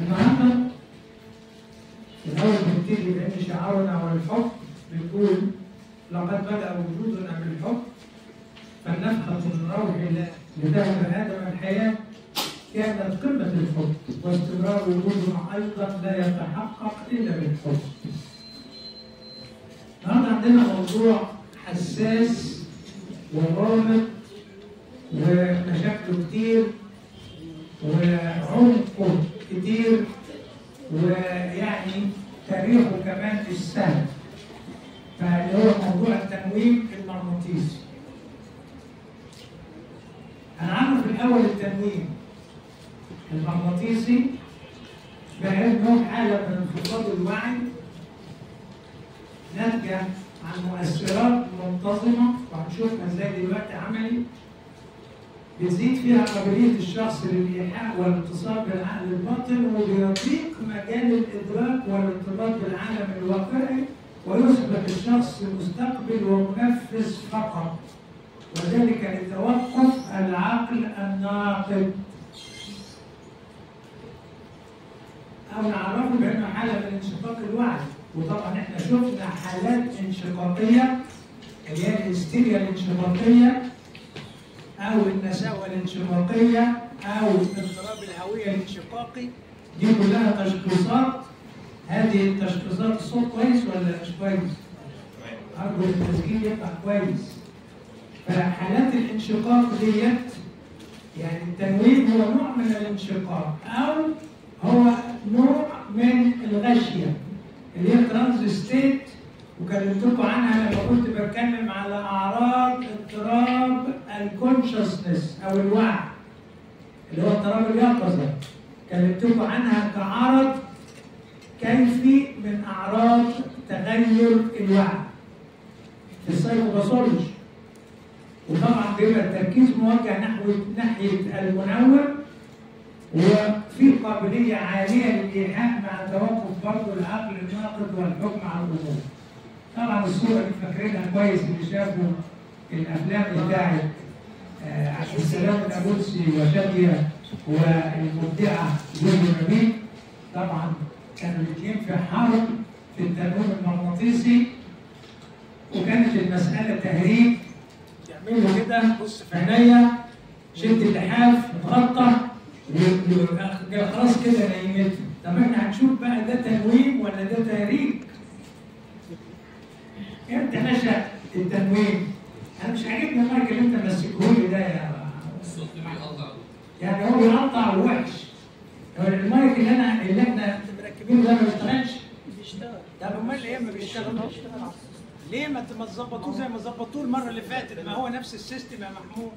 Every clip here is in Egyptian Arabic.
النهارده الأول بنبتدي بأن شعارنا هو الحب بنقول لقد بدأ وجودنا بالحب فالنفخة من روح الله لذهب آدم الحياة كانت قمة الحب واستمرار وجودنا أيضا لا يتحقق إلا بالحب. النهارده عندنا موضوع حساس وغامض ومشاكله كتير وعمقه كتير ويعني تاريخه كمان مش سهل. فاللي هو موضوع التنويم المغناطيسي. هنعرف الأول التنويم المغناطيسي بأنه حالة من انخفاض الوعي ناتجة عن مؤثرات منتظمة وهنشوفها ازاي دلوقتي عملي بتزيد فيها قابلية الشخص للإيحاء والاتصال بالعقل الباطن وبيضيق مجال الإدراك والارتباط بالعالم الواقعي ويصبح الشخص مستقبل ومنفذ فقط وذلك لتوقف العقل الناقد او نعرفه بانه حاله من انشقاق الوعي وطبعا احنا شفنا حالات انشقاقيه اللي هي الهستيريا الانشقاقيه او النساوه الانشقاقيه او اضطراب الهويه الانشقاقي دي كلها تشخيصات هذه التشخيصات الصوت كويس ولا مش كويس؟ ارجو التسجيل يطلع كويس فحالات الانشقاق ديت يعني التنويم هو نوع من الانشقاق او هو نوع من الغشيه اللي هي ترانز ستيت وكلمتكم عنها لما كنت بتكلم على اعراض اضطراب الكونشسنس او الوعي اللي هو اضطراب اليقظه كلمتكم عنها كعرض كيفي من اعراض تغير الوعي في السايكوباثولوجي وطبعا بيبقى التركيز موجه نحو ناحيه المنور وفي قابليه عاليه للايحاء مع توقف برضه العقل الناقد والحكم على الامور. طبعا الصوره دي فاكرينها كويس اللي شافوا الافلام بتاعت آه، عبد السلام النابلسي وشاديه والمبدعه زوجي نبيل طبعا كانوا الاثنين في حرب في التنويم المغناطيسي وكانت المساله تهريب تعملوا كده بص في عينيا شد اللحاف اتغطى و- و- خلاص كده نيمته طب احنا هنشوف بقى ده تنويم ولا ده تهريج امتى نشا التنويم انا مش عاجبني المايك اللي انت ماسكهولي ده يا الصوت اللي بيقطع يعني هو بيقطع وحش هو المايك اللي انا اللي احنا مركبينه ده ما بيشتغلش بيشتغل طب امال ايه ما بيشتغلش ليه ما ت- ما تظبطوه زي ما ظبطوه المره اللي فاتت ما هو نفس السيستم يا محمود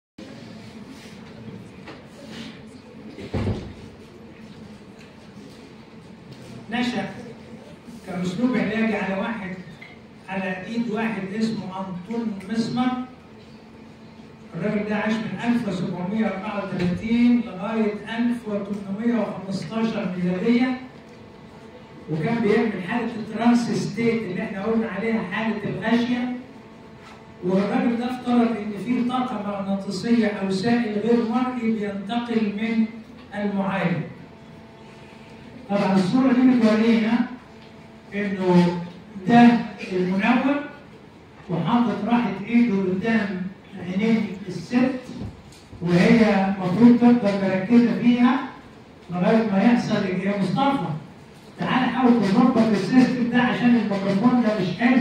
نشأ كأسلوب علاجي على واحد على ايد واحد اسمه انطون مسمر الراجل ده عاش من 1734 لغايه 1815 ميلاديه وكان بيعمل حاله الترانس ستيت اللي احنا قلنا عليها حاله الغاشيه والراجل ده افترض ان في طاقه مغناطيسيه او سائل غير مرئي بينتقل من المعالج. طبعا الصوره دي بتورينا انه ده المنور وحاطط راحه ايده قدام عينين الست وهي المفروض تفضل مركزه فيها لغايه ما يحصل يا مصطفى تعال حاول تظبط السيستم ده عشان الميكروفون ده مش حلو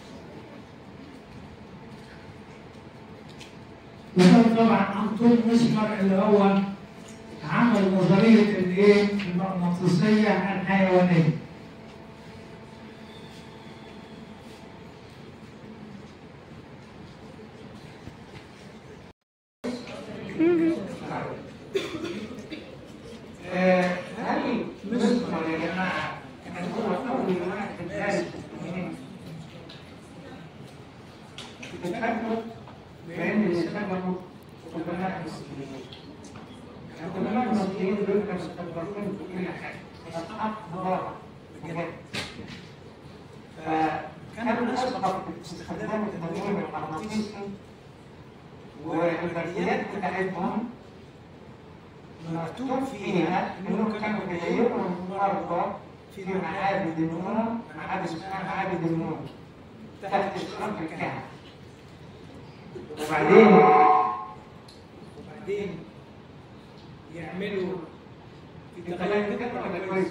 وده طبعا انطون مسمر اللي هو عمل نظريه الايه المغناطيسيه الحيوانيه آه، هل مسمر يا جماعه كان هو اول واحد دارس منين؟ بتفكروا بان اللي استخدموا علماء المسلمين العلماء المسلمين دول كانوا مستقبلين في كل حاجه اصحاب ضرر بجد فكانوا اسبق استخدام التنويم المغناطيسي والبريات بتاعتهم مكتوب فيها انهم كانوا بيعيروا المرضى في معابد النوم معابد اسمها معابد النوم تحت اشراف الكهنه وبعدين وبعدين يعملوا في تغير كده ولا كويس؟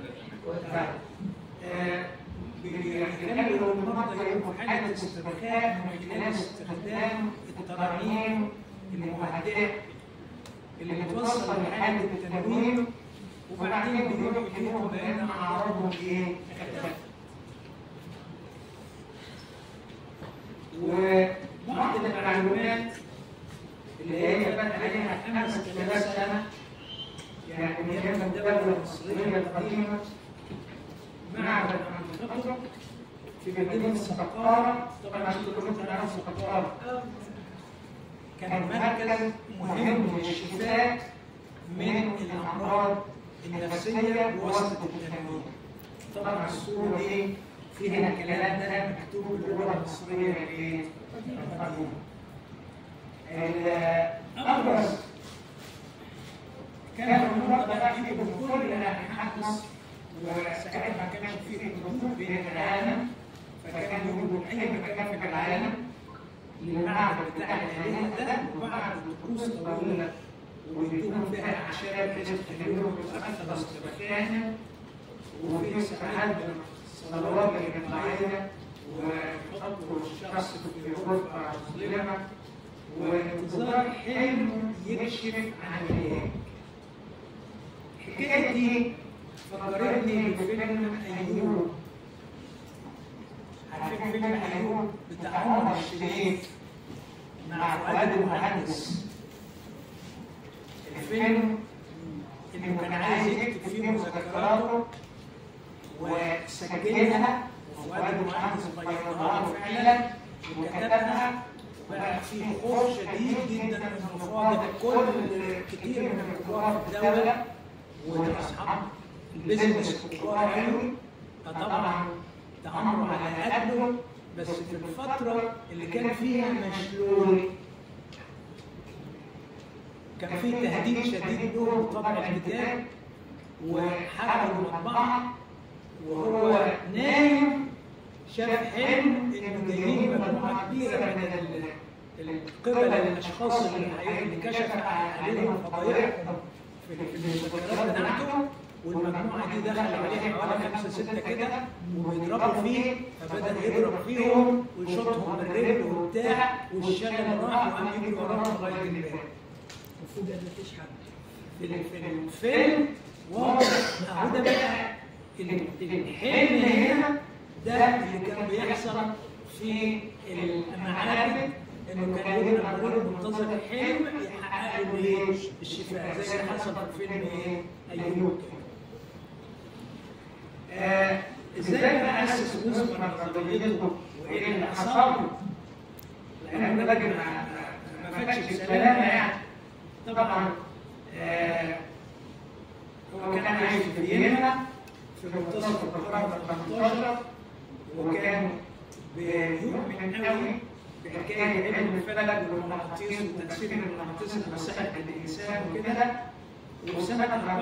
بيخلوا المرضى يبقوا في حاله استرخاء من خلال استخدام الترانيم المهدئه اللي بتوصل لحاله التنويم وبعدين بيروحوا يجيبوا بان اعراضهم ايه؟ اختفت. وبعض المعلومات اللي هي بقى عليها خمس ثلاث سنه يعني من ايام الدوله المصريه القديمه معبد منطقته في مدينه سقطاره طبعا انتم كلكم تعرفوا سقطاره كان مركز مهم للشفاء من الامراض النفسيه بواسطه التنويم طبعا الصوره دي فيها الكلام ده مكتوب باللغه المصريه الايه؟ القديمه الابرز كان المرضى بقى يجوا من كل انحاء مصر وساعتها ما كانش فيه حدود بين العالم فكانوا يجوا من اي مكان في العالم للمعبد بتاع الالهه ده وبعد طقوس طويله ويدوهم فيها اعشاب بحيث تخليهم اكثر استرخاء وفي ساعات صلوات جماعيه ويحطوا الشخص في غرفه مظلمه وانتظار حلم يكشف عن العلاج. الحكايه دي فكرتني بفيلم ايوب عارفين فيلم ايوب بتاع عمر الشريف مع فؤاد المهندس الفيلم انه كان عايز يكتب فيه مذكراته وسجلها وفؤاد المهندس بيضها له فعلا وكتبها بقى في خوف شديد جدا انه فاضل كل كتير من الكبار في الدوله واصحاب البيزنس الكبار قوي فطبعا تأمروا على قتله بس في الفترة اللي كان فيها مشلول كان في تهديد شديد له بطبع الكتاب وحرقوا المطبعة وهو نايم شاف حلم انه جايين مجموعة كبيرة من قبل الاشخاص اللي اللي كشف عليهم فضايحهم في المذكرات بتاعته والمجموعه دي دخل عليها حوالي خمسه سته كده وبيضربوا فيه فبدا يضرب فيهم ويشوطهم بالرجل وبتاع والشغل راح وقام يجري وراهم لغايه الباب. المفروض ان مفيش حد. في الفيلم واضح هو ده بقى الحلم هنا ده اللي كان بيحصل في المعابد انه كان يجري الرجل منتظر الحلم يحقق له ايه؟ الشفاء زي اللي حصل في فيلم ايه؟ ايوب كده. آه ازاي بقى اسس مسلم نظريته وايه اللي حصل له؟ لان الراجل ما ما فاتش بسلامه يعني طبعا آه هو كان عايش في فيينا في منتصف القرن ال 18 وكان بيؤمن قوي بحكايه علم الفلك والمغناطيس وتاثير المغناطيس على صحه الانسان وكده وسنة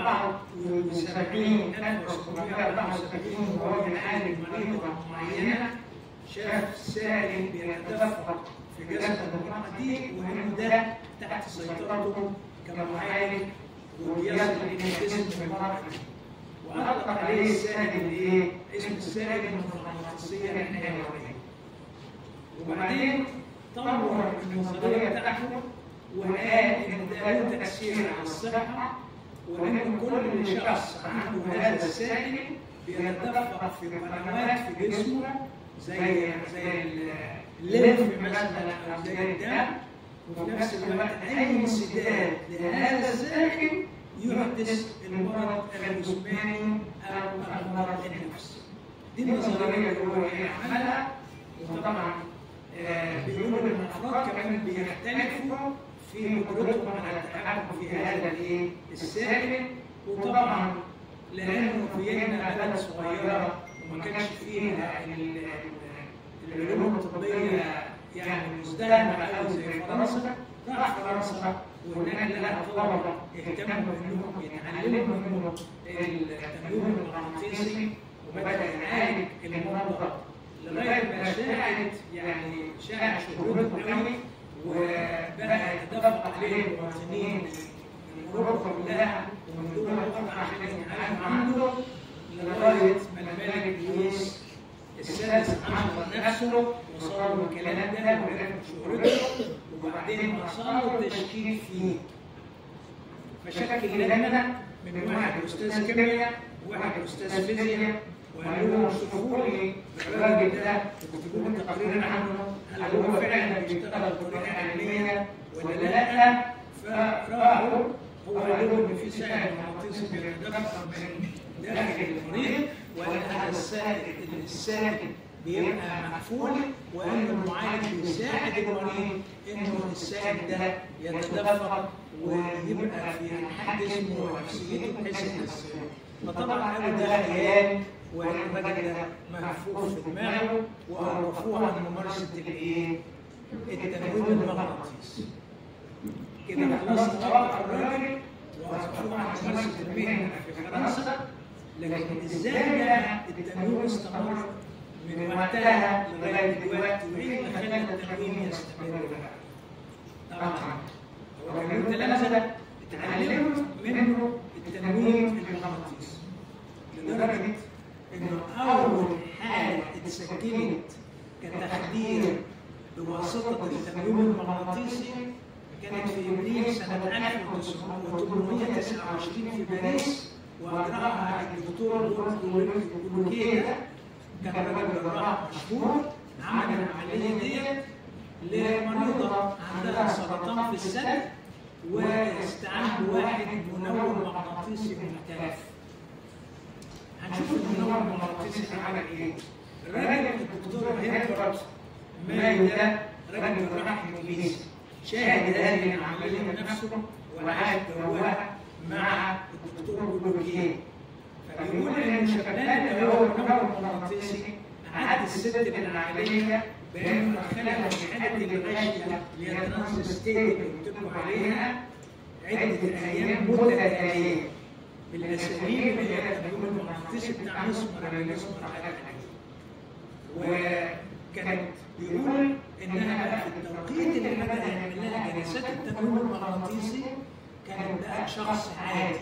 74 1774 وهو بيعالج مريضة معينة شاف سائل بيتدفق في جسد المرأة دي وإنه ده تحت سيطرته كمعالج وبيصل إلى جسم المرأة دي وأطلق عليه السائل الإيه؟ اسم السائل المغناطيسية الحيوية وبعدين طور النظرية بتاعته وقال إن ده له تأثير على الصحة وان كل شخص عنده هذا السائل بيتدفق في قنوات في جسمه زي زي الليمف مثلا او زي الدم وفي نفس الوقت اي انسداد لهذا السائل يحدث المرض الجسماني او المرض النفسي. دي النظريه اللي هو عملها وطبعا بيقولوا ان الافراد كمان بيختلفوا في قدرتهم على التحكم في هذا الايه السائل وطبعا لانه فيينا بلد صغيره وما كانش فيها العلوم الطبيه يعني مزدهره قوي زي فرنسا راح فرنسا وهناك لها طلبه اهتموا انهم يتعلموا منه التنويم المغناطيسي وبدا يعالج المرضى لغايه ما شاعت يعني شاعت شهرته قوي وبقى يتدفق عليه المواطنين من اوروبا كلها ومن دول اخرى عشان يتعلموا عنده لغايه ما الملك لويس السادس عشر نفسه وصار الكلام ده وعرف شهرته وبعدين اصاب التشكيك فيه فشكل لنا من واحد استاذ كيمياء وواحد استاذ فيزياء وقال لهم شوفوا لي الراجل ده وكتبوا لي تقرير عنه هل هو فعلا بيشتغل بطريقه علميه ولا لا فراحوا هو قال لهم ان في سائل مغناطيسي بيتدفق من داخل المريض وان هذا السائل السائل بيبقى مقفول وان المعالج بيساعد المريض انه السائل ده يتدفق ويبقى في حد اسمه نفسيته بحيث يحسن فطبعا قالوا ده خيال والراجل ده محفوظ في دماغه واوقفوه عن ممارسه الايه؟ التنويم المغناطيسي. كده خلاص توقف الراجل واوقفوه عن ممارسه المهنه في فرنسا لكن ازاي بقى التنويم استمر من وقتها لغايه دلوقتي وايه اللي خلى التنويم يستمر طبعا هو كان له تلامذه اتعلموا منه التنويم المغناطيسي لدرجه انه اول حاله اتسجلت كتخدير بواسطه التنويم المغناطيسي كانت في ابريل سنه 1829 في باريس واجراها الدكتور بولوكيه كان راجل جراح مشهور عمل العمليه ديت لمريضه عندها سرطان في الثدي واستعان بواحد منور مغناطيسي محترف هنشوف المنور المغناطيسي عمل ايه الراجل الدكتور هيرترابس مايو ده راجل جراح انجليزي شاهد هذه العمليه بنفسه وعاد جواها مع الدكتور بولوكيه فبيقول ان شغلان اللي هو المنور المغناطيسي عاد الست بالعمليه بانه دخلها في حاله الغشيه اللي هي ترانس ستيت اللي قلت لكم عليها عده ايام متتاليه بالاساليب اللي هي التنويم المغناطيسي بتاع مسمر اللي مسمر قال وكانت بيقول انها بقى في التوقيت اللي بدا يعمل لها جلسات التنويم المغناطيسي كانت بقت شخص عادي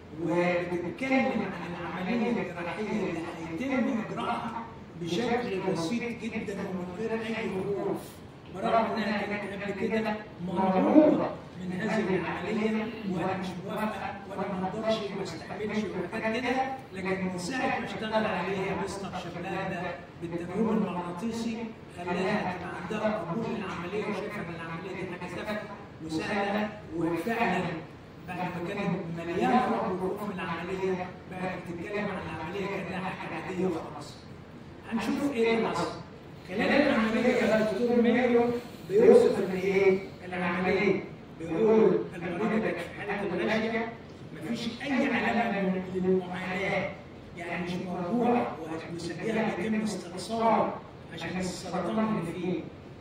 وبتتكلم عن العمليه الجراحيه اللي هيتم اجراءها بشكل بسيط جدا ومن غير اي خوف برغم انها كانت قبل كده مرعوبه من هذه العمليه وانا مش موافقه وانا ما اقدرش ما استحملش وحاجات كده لكن من ساعه ما اشتغل عليها مستر شغلان ده بالتنويم المغناطيسي خلاها تبقى عندها قبول للعمليه وشايفه ان العمليه دي حاجه تافهه وسهله وفعلا بعد ما كانت مليانه رعب وخوف من العمليه بقت بتتكلم عن العمليه كانها حاجه عاديه وخلاص. هنشوف ايه اللي حصل. خلال العمليه الدكتور مايو بيوصف ان ايه؟ العمليه بيقول المريض ده في حاله الغشيه مفيش اي علامه للمعاناه يعني مش موضوع وسجلها بيتم استئصال عشان السرطان اللي فيه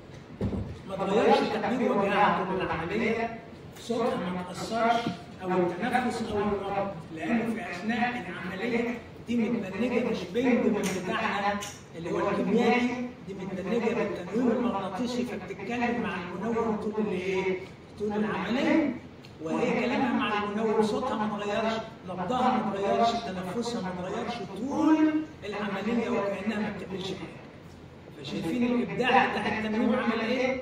ما اتغيرش تقدير وجهها طول العمليه صوتها ما تاثرش او التنفس او النبض لانه في اثناء العمليه دي متبنجه مش بينجمنت بتاعنا اللي هو الكيميائي دي متبنجه بالتنويم المغناطيسي فبتتكلم مع المنور طول الايه؟ طول العمليه وهي كلامها مع المنور صوتها ما اتغيرش نبضها ما اتغيرش تنفسها ما اتغيرش طول العمليه وكانها ما بتعملش حاجه فشايفين الابداع بتاع التنويم عمل ايه؟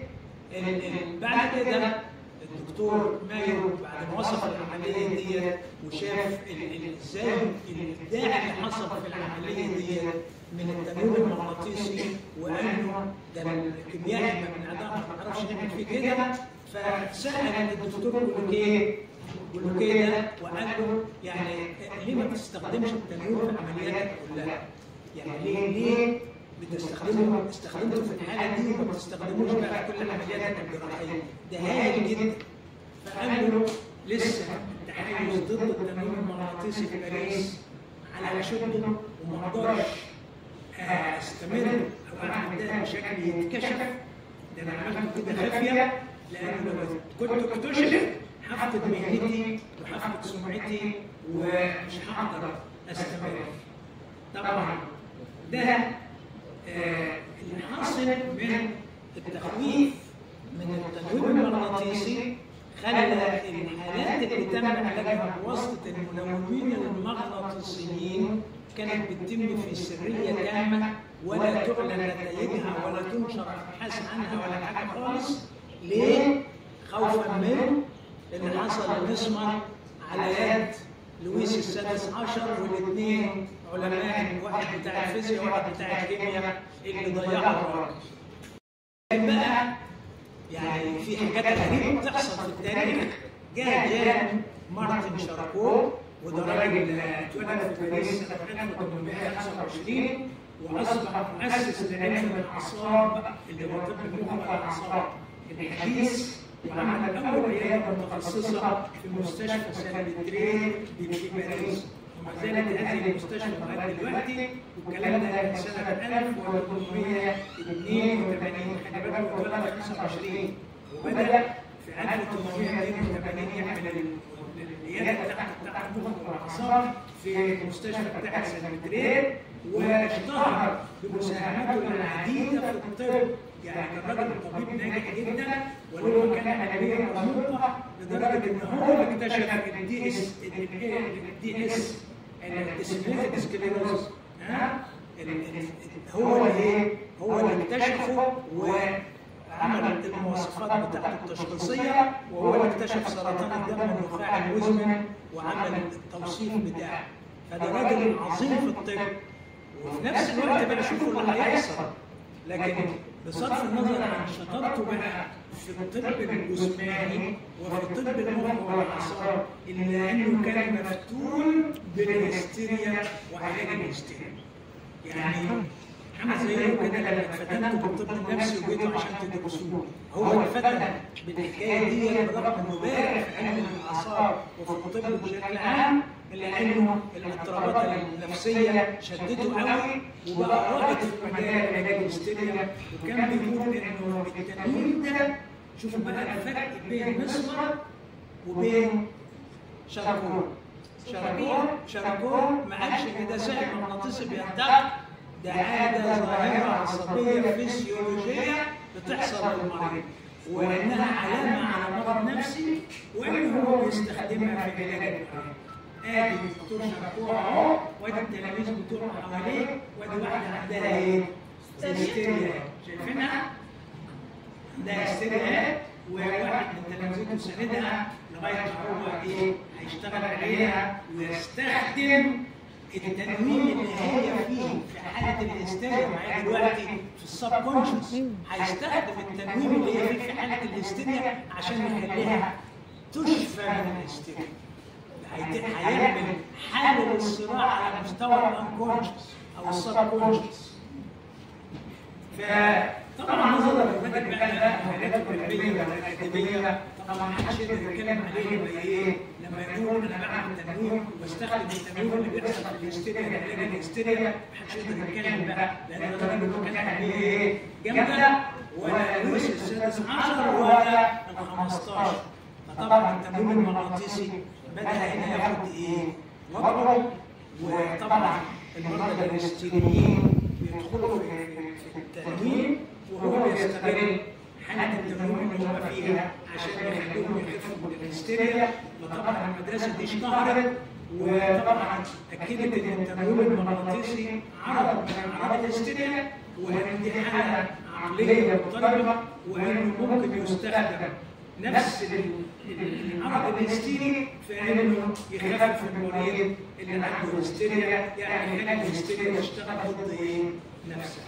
بعد كده الدكتور مايو بعد ما وصف العمليه ديت وشاف ازاي الابداع اللي حصل في العمليه ديت من التنويم المغناطيسي وانه ده الكيميائي ما من اداء ما نعرفش نعمل فيه كده فسال الدكتور بولوكيه بولوكيه ده وقال له يعني ليه ما بتستخدمش التنويم في عملياتك كلها؟ يعني ليه ليه بتستخدمه استخدمته في الحاله دي وما بتستخدموش بقى في كل العمليات الجراحيه ده هايل جدا فقال له لسه التحيز ضد التنويم المغناطيسي في باريس على شده وما اقدرش استمر او اعمل ده بشكل يتكشف ده انا عملته كده خافيه لانه لو كنت اكتشف هفقد مهنتي وهفقد سمعتي ومش هقدر استمر طبعا ده آه، اللي حاصل من التخويف من التنويم المغناطيسي خلى الحالات اللي تم علاجها بواسطه المنومين المغناطيسيين كانت بتتم في سريه تامه ولا تعلن نتائجها ولا تنشر ابحاث عنها ولا حاجه خالص ليه؟ خوفا من اللي حصل لمسمر على يد لويس السادس عشر والاثنين علماء واحد بتاع الفيزياء وواحد بتاع الكيمياء اللي ضيعوا الراجل. بقى يعني في حاجات غريبه بتحصل في التاريخ جاء جان مارتن شاركو وده راجل اتولد في باريس سنه 1825 واصبح مؤسس لعلم الاعصاب اللي هو طب المخ والاعصاب الحديث وعمل اول عياده متخصصه في مستشفى سالفيتري في باريس وما زالت هذه المستشفى لغايه دلوقتي والكلام ده من سنه 1882 خلي بالك هو اتولد 25 وبدا في 1882 يعمل العياده بتاعته بتاعت المخ والاعصاب في المستشفى بتاعت سالفيتري واشتهر بمساهماته العديده في الطب يعني كان راجل طبيب ناجح جدا ولما كان علميا مرموقه لدرجه ان هو اللي اكتشف الدي اس الدي اس الديسبليتد سكليروز ها هو اللي ايه؟ هو اللي اكتشفه وعمل المواصفات بتاعته التشخيصيه وهو اللي اكتشف سرطان الدم النخاع المزمن وعمل التوصيف بتاعه فده راجل عظيم في الطب وفي نفس الوقت بقى شوفوا اللي هيحصل لكن بصرف النظر عن شطارته بقى في الطب الجسماني وفي طب المخ والاعصاب الا انه كان مفتون بالهستيريا وعلاج الهستيريا. يعني عامل زيكم كده لما اتفتنتوا بالطب النفسي وجيتوا عشان تدرسوه هو اتفتن بالحكايه دي برغم انه بارع في علم الاعصاب وفي الطب بشكل عام الا انه الاضطرابات النفسيه شدته قوي وبقى رائد في مجال علاج الهستيريا وكان بيقول انه التنويم ده شوفوا بقى الفرق بين مسمر وبين شاركون شاركون شاركون ما قالش ان ده سائل مغناطيسي بينتقل ده عاده ظاهره عصبيه فسيولوجيه بتحصل للمريض وانها علامه على مرض نفسي وانه هو بيستخدمها في علاج المريض ادي الدكتور شركوه اهو وادي التلاميذ بتوعه حواليه وادي واحده عندها ايه؟ هستيريا شايفينها؟ عندها هستيريا وواحد من تلامذته ساندها لغايه ما هو ايه؟ هيشتغل عليها ويستخدم التنويم اللي هي فيه في حاله الهستيريا معايا دلوقتي في السب كونشس هيستخدم التنويم اللي هي فيه في حاله الهستيريا عشان يخليها تشفى من الهستيريا هيعمل حل للصراع على مستوى الانكونشس او السب كونشس فطبعا نظرا للراجل بقى ده حالاته العلميه والاكاديميه طبعا ما حدش يقدر يتكلم عليه يبقى ايه لما يقول انا بعمل تنويم وبستخدم التنويم اللي بيحصل في الهستيريا علاج الهستيريا ما حدش يقدر يتكلم بقى لان الراجل له كان عليه ايه جامده ولا لويس السادس عشر ولا ال 15 فطبعا التنويم المغناطيسي بدا هنا ياخد ايه وضعه وطبعا المرضى الهستيريين بيدخلوا في في التنويم وهو بيستغل حالة التنويم اللي هم فيها عشان يخلوهم يخفوا من الهستيريا وطبعا المدرسة دي اشتهرت وطبعا أكدت إن التنويم المغناطيسي عرض من أعراض الهستيريا وإن دي حالة عقلية مضطربة وإنه ممكن يستخدم نفس العرض الهستيري في انه يخفف المريض اللي عنده هستيريا يعني يخلي الهستيريا تشتغل ضد ايه؟ نفسها.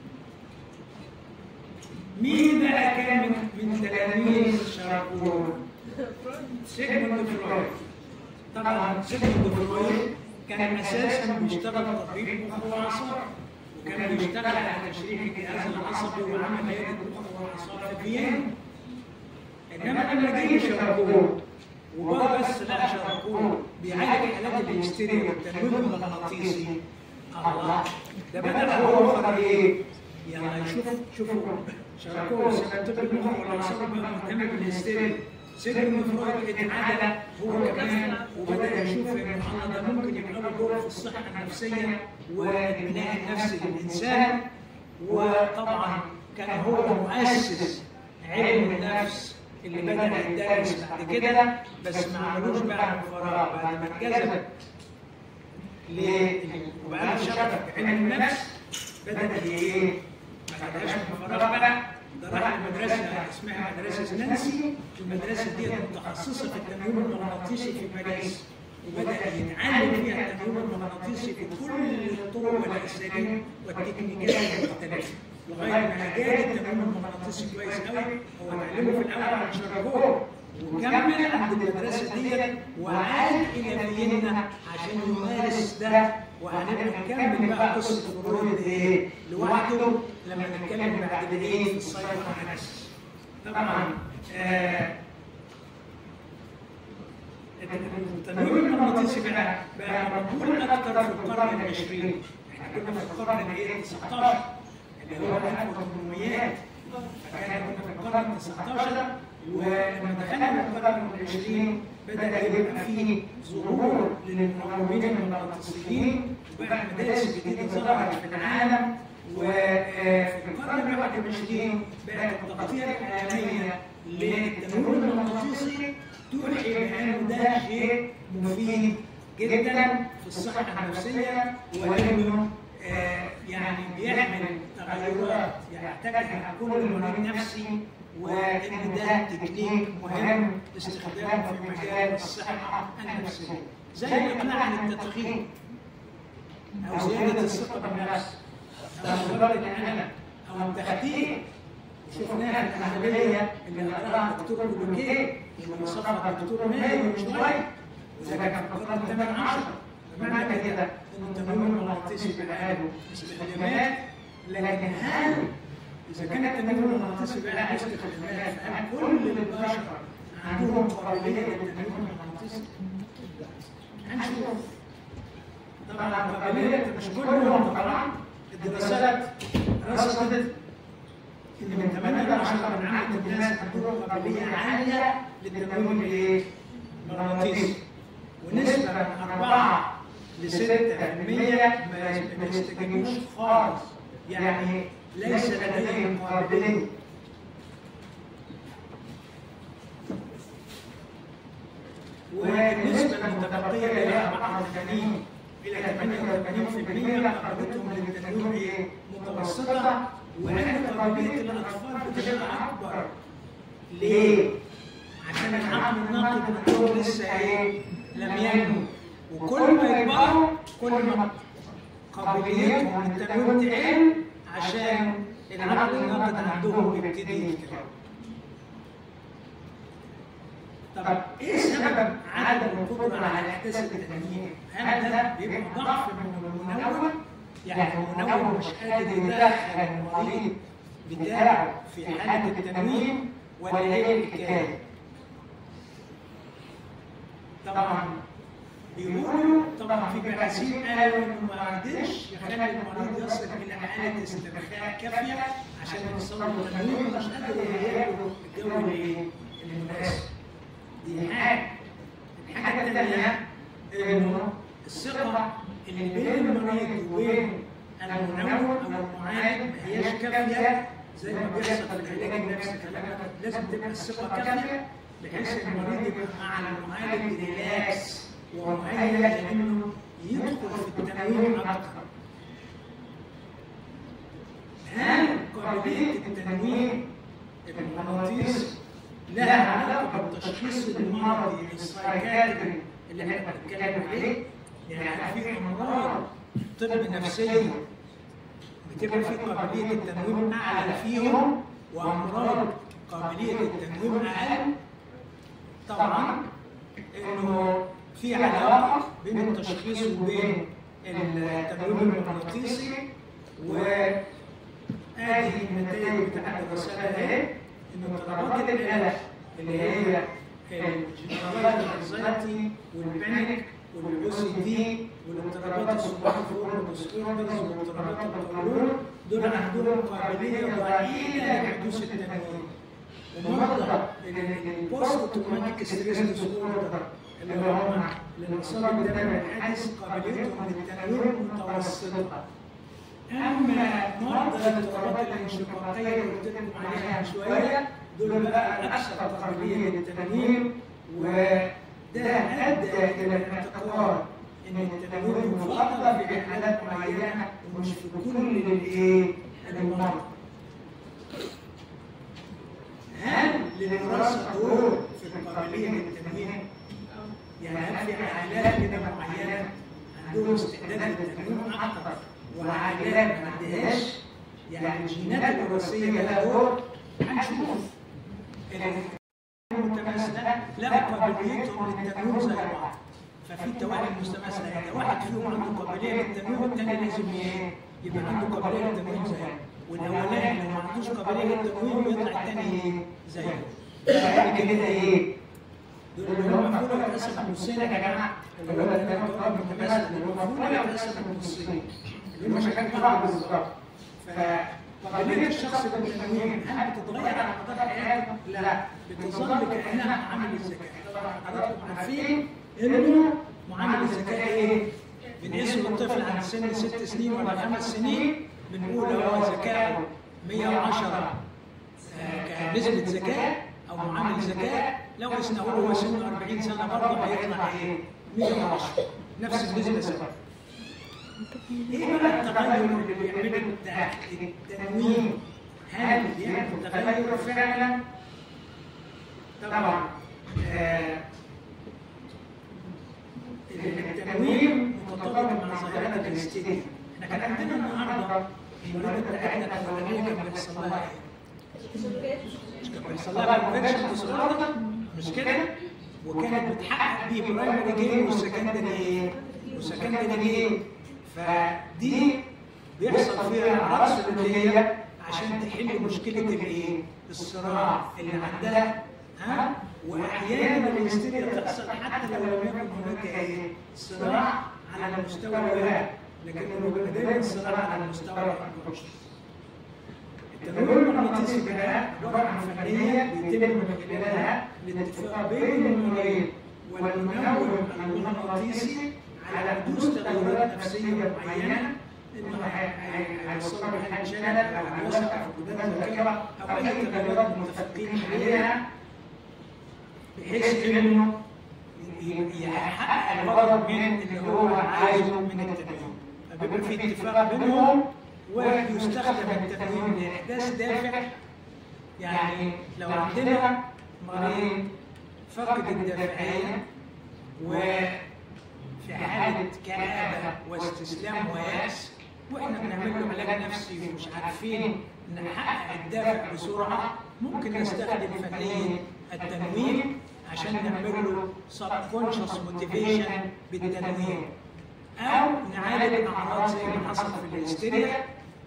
مين بقى كان من, من تلاميذ شاركون؟ سيجموند فرويد. طبعا سيجموند فرويد كان اساسا بيشتغل طبيب مخ واعصاب وكان بيشتغل على تشريح الجهاز العصبي وعمل عياده مخ واعصاب في فيينا. انما لما جه شاركوه وبقى بس لا شاركوه بيعالج حالات الهستيريا والتنويم المغناطيسي الله ده بدا هو وفر ايه؟ يعني شوف شوفوا شاركوه سنه طب المخ والاعصاب بقى مهتم بالهستيريا سيجموند فرويد اتعدل هو كمان وبدا يشوف ان الله ده ممكن يبقى له دور في الصحه النفسيه والبناء النفسي للانسان وطبعا كان هو مؤسس علم النفس اللي بدا يدرس بعد كده بس ما عملوش بقى من فراغ بعد ما اتجذب وبقى له شغف بعلم النفس بدا ايه ما خدهاش من فراغ بقى ده راح لمدرسه اسمها مدرسه نانسي المدرسه دي متخصصه في التنويم المغناطيسي في باريس وبدا يتعلم فيها التنويم المغناطيسي في كل الطرق والاساليب والتكنيكات المختلفه لغايه ما جاب التنويم المغناطيسي كويس قوي هو اتعلمه في الاول عن شراكوه وكمل عند المدرسه ديت وعاد الى فيينا عشان يمارس ده وهنبقى نكمل بقى قصه فرويد ايه لوحده لما نتكلم بعد ايه في السايكو اناليسيس طبعا آه التنويم المغناطيسي بقى بقى مقبول اكثر في القرن العشرين احنا كنا في القرن الايه 19 اللي هو 1800 فكان كنا في القرن 19 ولما دخلنا في القرن العشرين بدا يبقى فيه ظهور للمنومين المغناطيسيين وبقى مدارس جديده ظهرت في العالم وفي القرن ال 21 بقت التغطيه الاعلاميه للتنويم المغناطيسي توحي بانه ده شيء مفيد جدا في الصحه النفسيه وانه آه يعني بيعمل تغيرات يحتاجها كل مريض نفسي وان ده تكنيك مهم لاستخدامه في مجال الصحه النفسيه زي الاقلاع عن التدخين او زياده الثقه بالنفس او مجرد الالم او التخدير شفناها في العمليه اللي قراها الدكتور بلوكيه اللي وصفها الدكتور ماهر من شويه وده كان في القرن الثامن عشر بمعنى كده ان التنويم المغناطيسي بقى له استخدامات لكن هل اذا كان التنويم المغناطيسي بقى له استخدامات فهل كل البشر عندهم قابليه للتنويم المغناطيسي؟ هنشوف طبعا قابليه مش كلهم طبعا الدراسات رصدت ان من 8 ل 10 من عدد الناس عندهم قابليه عاليه للتنويم الايه؟ المغناطيسي ونسبه من 4 ل 6% ما يستجيبوش خالص يعني ليس لديهم قابليه والنسبه المتبقيه الى 84 الى 88% قابلتهم للتنويم ايه؟ متوسطه وان قابليه الاطفال بتبقى اكبر ليه؟ عشان العقل الناقد عندهم لسه ايه؟ لم ينمو وكل ما يكبروا كل ما قابليتهم للتنويم تقل عشان العقل الناقد عندهم بيبتدي يتكون طب ايه سبب عدم القدره على احداث التنويم؟ هل ده بيبقى ضعف من المنوم؟ يعني المنوم مش قادر يدخل المريض بتاعه في حاله التنويم ولا ايه الحكايه؟ طبعا بيقولوا طبعا في باحثين قالوا انه ما قدرش يخلي المريض يصل الى حاله استرخاء كافيه عشان يوصل له التنويم مش قادر يهيئ له الجو المناسب. دي حاجه. الحاجه الثانيه انه الثقه اللي بين المريض وبين المنوم او المعالج ما هياش كافيه زي ما بيحصل في العلاج النفسي لازم تبقى الثقه كافيه بحيث المريض يبقى مع المعالج ريلاكس ومهيئ لانه يدخل في التنويم اكثر. هل قابليه التنويم المغناطيسي لها علاقه بالتشخيص المرضي السايكاتري اللي احنا بنتكلم عليه؟ يعني في امراض طب نفسيه بتبقى في قابليه التنويم اعلى فيهم وامراض قابليه التنويم اقل طبعا انه في علاقه بين التشخيص وبين التنويم المغناطيسي وادي النتائج بتاعت الرساله اهي ان اضطرابات القلق اللي هي الجنرال انكزايتي والبانيك والاو سي دي والاضطرابات السباحه فورم ديسوردرز واضطرابات القولون دول عندهم قابليه ضئيله لحدوث التنويم ومرضى البوست اوتوماتيك ستريس ديسوردر اللي هم للانصاب الدموي الحادث قابليتهم للتنويم متوسطه اما مرضى الاضطرابات الانشقاقيه اللي قلت لكم عليها من شويه دول بقى اكثر قابليه للتنويم وده ادى الى اعتقاد ان التنويم يفضل في حالات معينه ومش في كل الايه المرضى هل للوراثه دور في القابليه للتنويم؟ يعني هل في عائلات كده معينه عندهم استعداد للتنويم اكثر وعائلات ما عندهاش يعني الجينات الوراثيه لها دور هنشوف المتماثله لها قابليتهم للتنويم زي بعض ففي توائم متماثله يعني واحد فيهم عنده قابليه للتنويم والثاني لازم ايه يبقى عنده قابليه للتنويم زيه والاولاني لو ما عندوش قابليه للتنويم يطلع الثاني ايه زيه يعني كده ايه دول اللي هم المفروض يتقسم نصين يا جماعه اللي هو التوائم المتماثله اللي المفروض يتقسم نصين اللي هم شكل بعض بالظبط فقابلية الشخص للتنويم هل بتتغير على مدار حياته؟ لا بتظل كأنها معامل الذكاء طبعا حضراتكم عارفين انه معامل الذكاء ايه؟ بنقيسه للطفل عند سن ست سنين ولا خمس سنين بنقول هو ذكاءه 110 آه كنسبة ذكاء او معامل ذكاء لو قسنا هو سنه 40 سنة برضه هيطلع ايه؟ 110 نفس النسبة سبب ايه بقى التغير اللي بيعمله التنويم؟ هل بيعمل تغير فعلا؟ طبعا آه التنويم متطابق مع ظاهرة الاستيديا. احنا كان عندنا النهارده المريضة بتاعتنا الاولانية كان بيحصل لها ايه؟ مش كان بيحصل لها انفكشن ديسوردر مش كده؟ وكانت بتحقق بيه برايمري جين وسكندري ايه؟ وسكندري جين فدي بيحصل فيها اعراض سلوكيه عشان تحل مشكله الايه؟ الصراع اللي عندها ها؟ واحيانا الهستيريا تحصل حتى لو لم يكن هناك ايه؟ صراع على المستوى الواحد لكنه بيبقى دايما صراع على المستوى الانكونشس. التنوير المغناطيسي بقى عباره عن فنيه بيتم من خلالها الاتفاق بين المريض والمنوم المغناطيسي على حدوث تغيرات نفسيه معينه انه هيوصل حاله شلل او هيوصل فقدان ذاكره او اي تغيرات متفقين عليها بحيث انه يحقق الغرض من اللي هو عايزه من التنويم فبيبقى في اتفاق بينهم ويستخدم التنويم لاحداث دافع يعني لو عندنا مريض فقد الدافعيه و في حالة كآبة واستسلام ويأس واحنا بنعمل له علاج نفسي ومش عارفين نحقق الدافع بسرعة ممكن نستخدم فنية التنويم عشان نعمل له subconscious motivation بالتنويم أو نعالج أعراض زي ما حصل في الهستيريا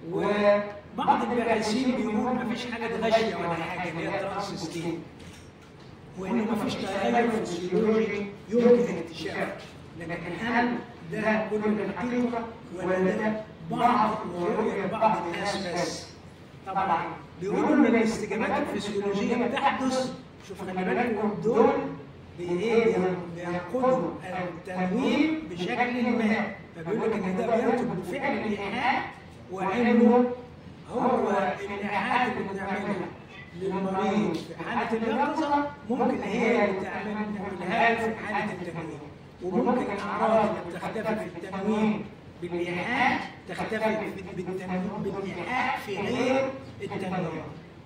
وبعض الباحثين بيقولوا مفيش حاجة غشية ولا حاجة اللي هي ترانسستين وإنه مفيش تغير فسيولوجي يمكن اكتشافه لكن هل ده كل الحقيقة ولا ده بعض ورؤية بعض الناس بس؟ طبعا بيقولوا ان الاستجابات الفسيولوجية بتحدث شوف خلي بالكم دول بايه بينقضوا التنويم بشكل ما فبيقول لك ان ده بينتج بفعل الايحاء وانه هو الايحاءات اللي بنعملها للمريض في حالة اليقظة ممكن هي اللي تعمل نعملها له في حالة التنويم وممكن الاعراض اللي بتختفي في التنويم بالايحاء تختفي بالتنويم بالايحاء في غير التنويم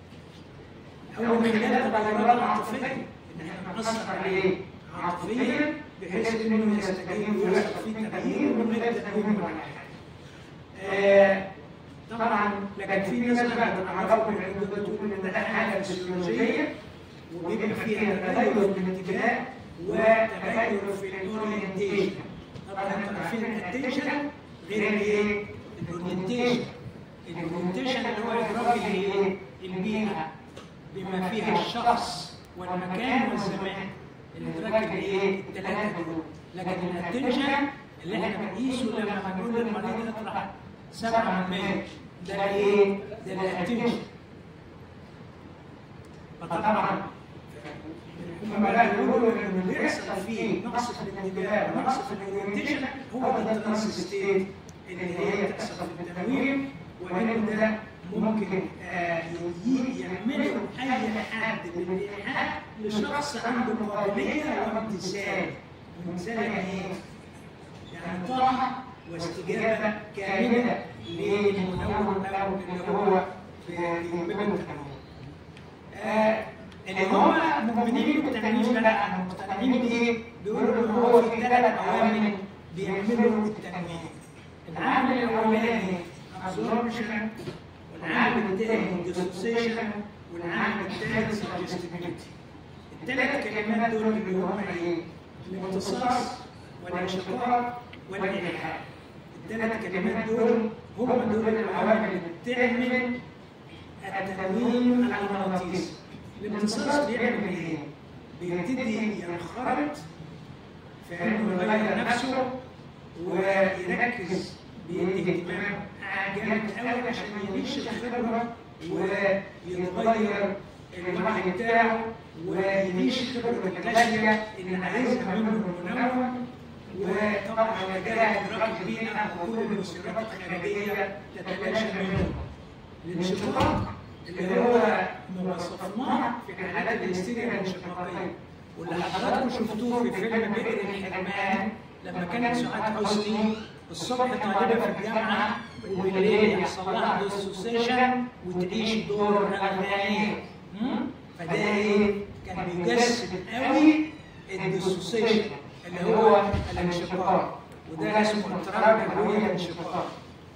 او من خلال تغيرات عاطفيه ان احنا ناثر عليه عاطفيا بحيث انه يستجيب ويحصل فيه تغيير من غير تنويم ولا حاجه. طبعا لكن في ناس بقى بتعرفوا من عند بتقول ان ده حاجه فسيولوجيه وبيبقى فيها تغير في الاتجاه وتغير في الاورينتيشن طبعا انتوا عارفين الاتنشن غير الايه؟ الاورينتيشن الاورينتيشن اللي هو ادراك الايه؟ البيئه بما فيها الشخص والمكان والزمان الادراك الايه؟ الثلاثه دول لكن الاتنشن اللي احنا بنقيسه لما بنقول للمريض اطرح سبعه من 100 ده ايه؟ ده الاتنشن فطبعا هم لا يقولوا ان اللي بيحصل فيه نقص في الانتباه ونقص في الاورينتيشن هو ده الترانس ستيت اللي هي بتحصل في التنويم وان ده ممكن آه، ي- يعمله اي حد بالايحاء لشخص عنده قابليه وامتثال وامتثال يعني ايه؟ يعني طاعه واستجابه كامله للمنور او اللي هو بيعمله التنويم. آه، اللي هم مؤمنين بالتنويم بقى مقتنعين بايه؟ بيقولوا ان هو في ثلاث عوامل بيعملوا التنويم. العامل الاولاني absorption والعامل الثاني dissociation والعامل الثالث suggestibility. الثلاث كلمات دول اللي هم ايه؟ الامتصاص والانشقاق والايحاء. الثلاث كلمات دول هم دول العوامل اللي بتعمل التنويم المغناطيسي. الامتصاص بيعمل ايه؟ بيبتدي ينخرط في انه يغير نفسه ويركز بيدي اهتمام جامد قوي عشان يعيش الخبره ويتغير الوعي بتاعه ويعيش خبره الغاليه اللي عايزها منه المنوم وطبعا مجال ادراك البيئه وكل المسيرات الخارجيه تتلاشى منه. الانشقاق اللي هو ما وصفناه في حالات الهستيريا الانشقاقيه واللي حضراتكم شفتوه في فيلم بئر الحرمان لما كانت سعاد حسني الصبح طالبه في الجامعه وبالليل يحصل لها ديسوسيشن وتعيش دور الغنائيه فده ايه؟ كان بيجسد قوي الديسوسيشن اللي هو الانشقاق وده اسمه اضطراب الهويه الانشقاق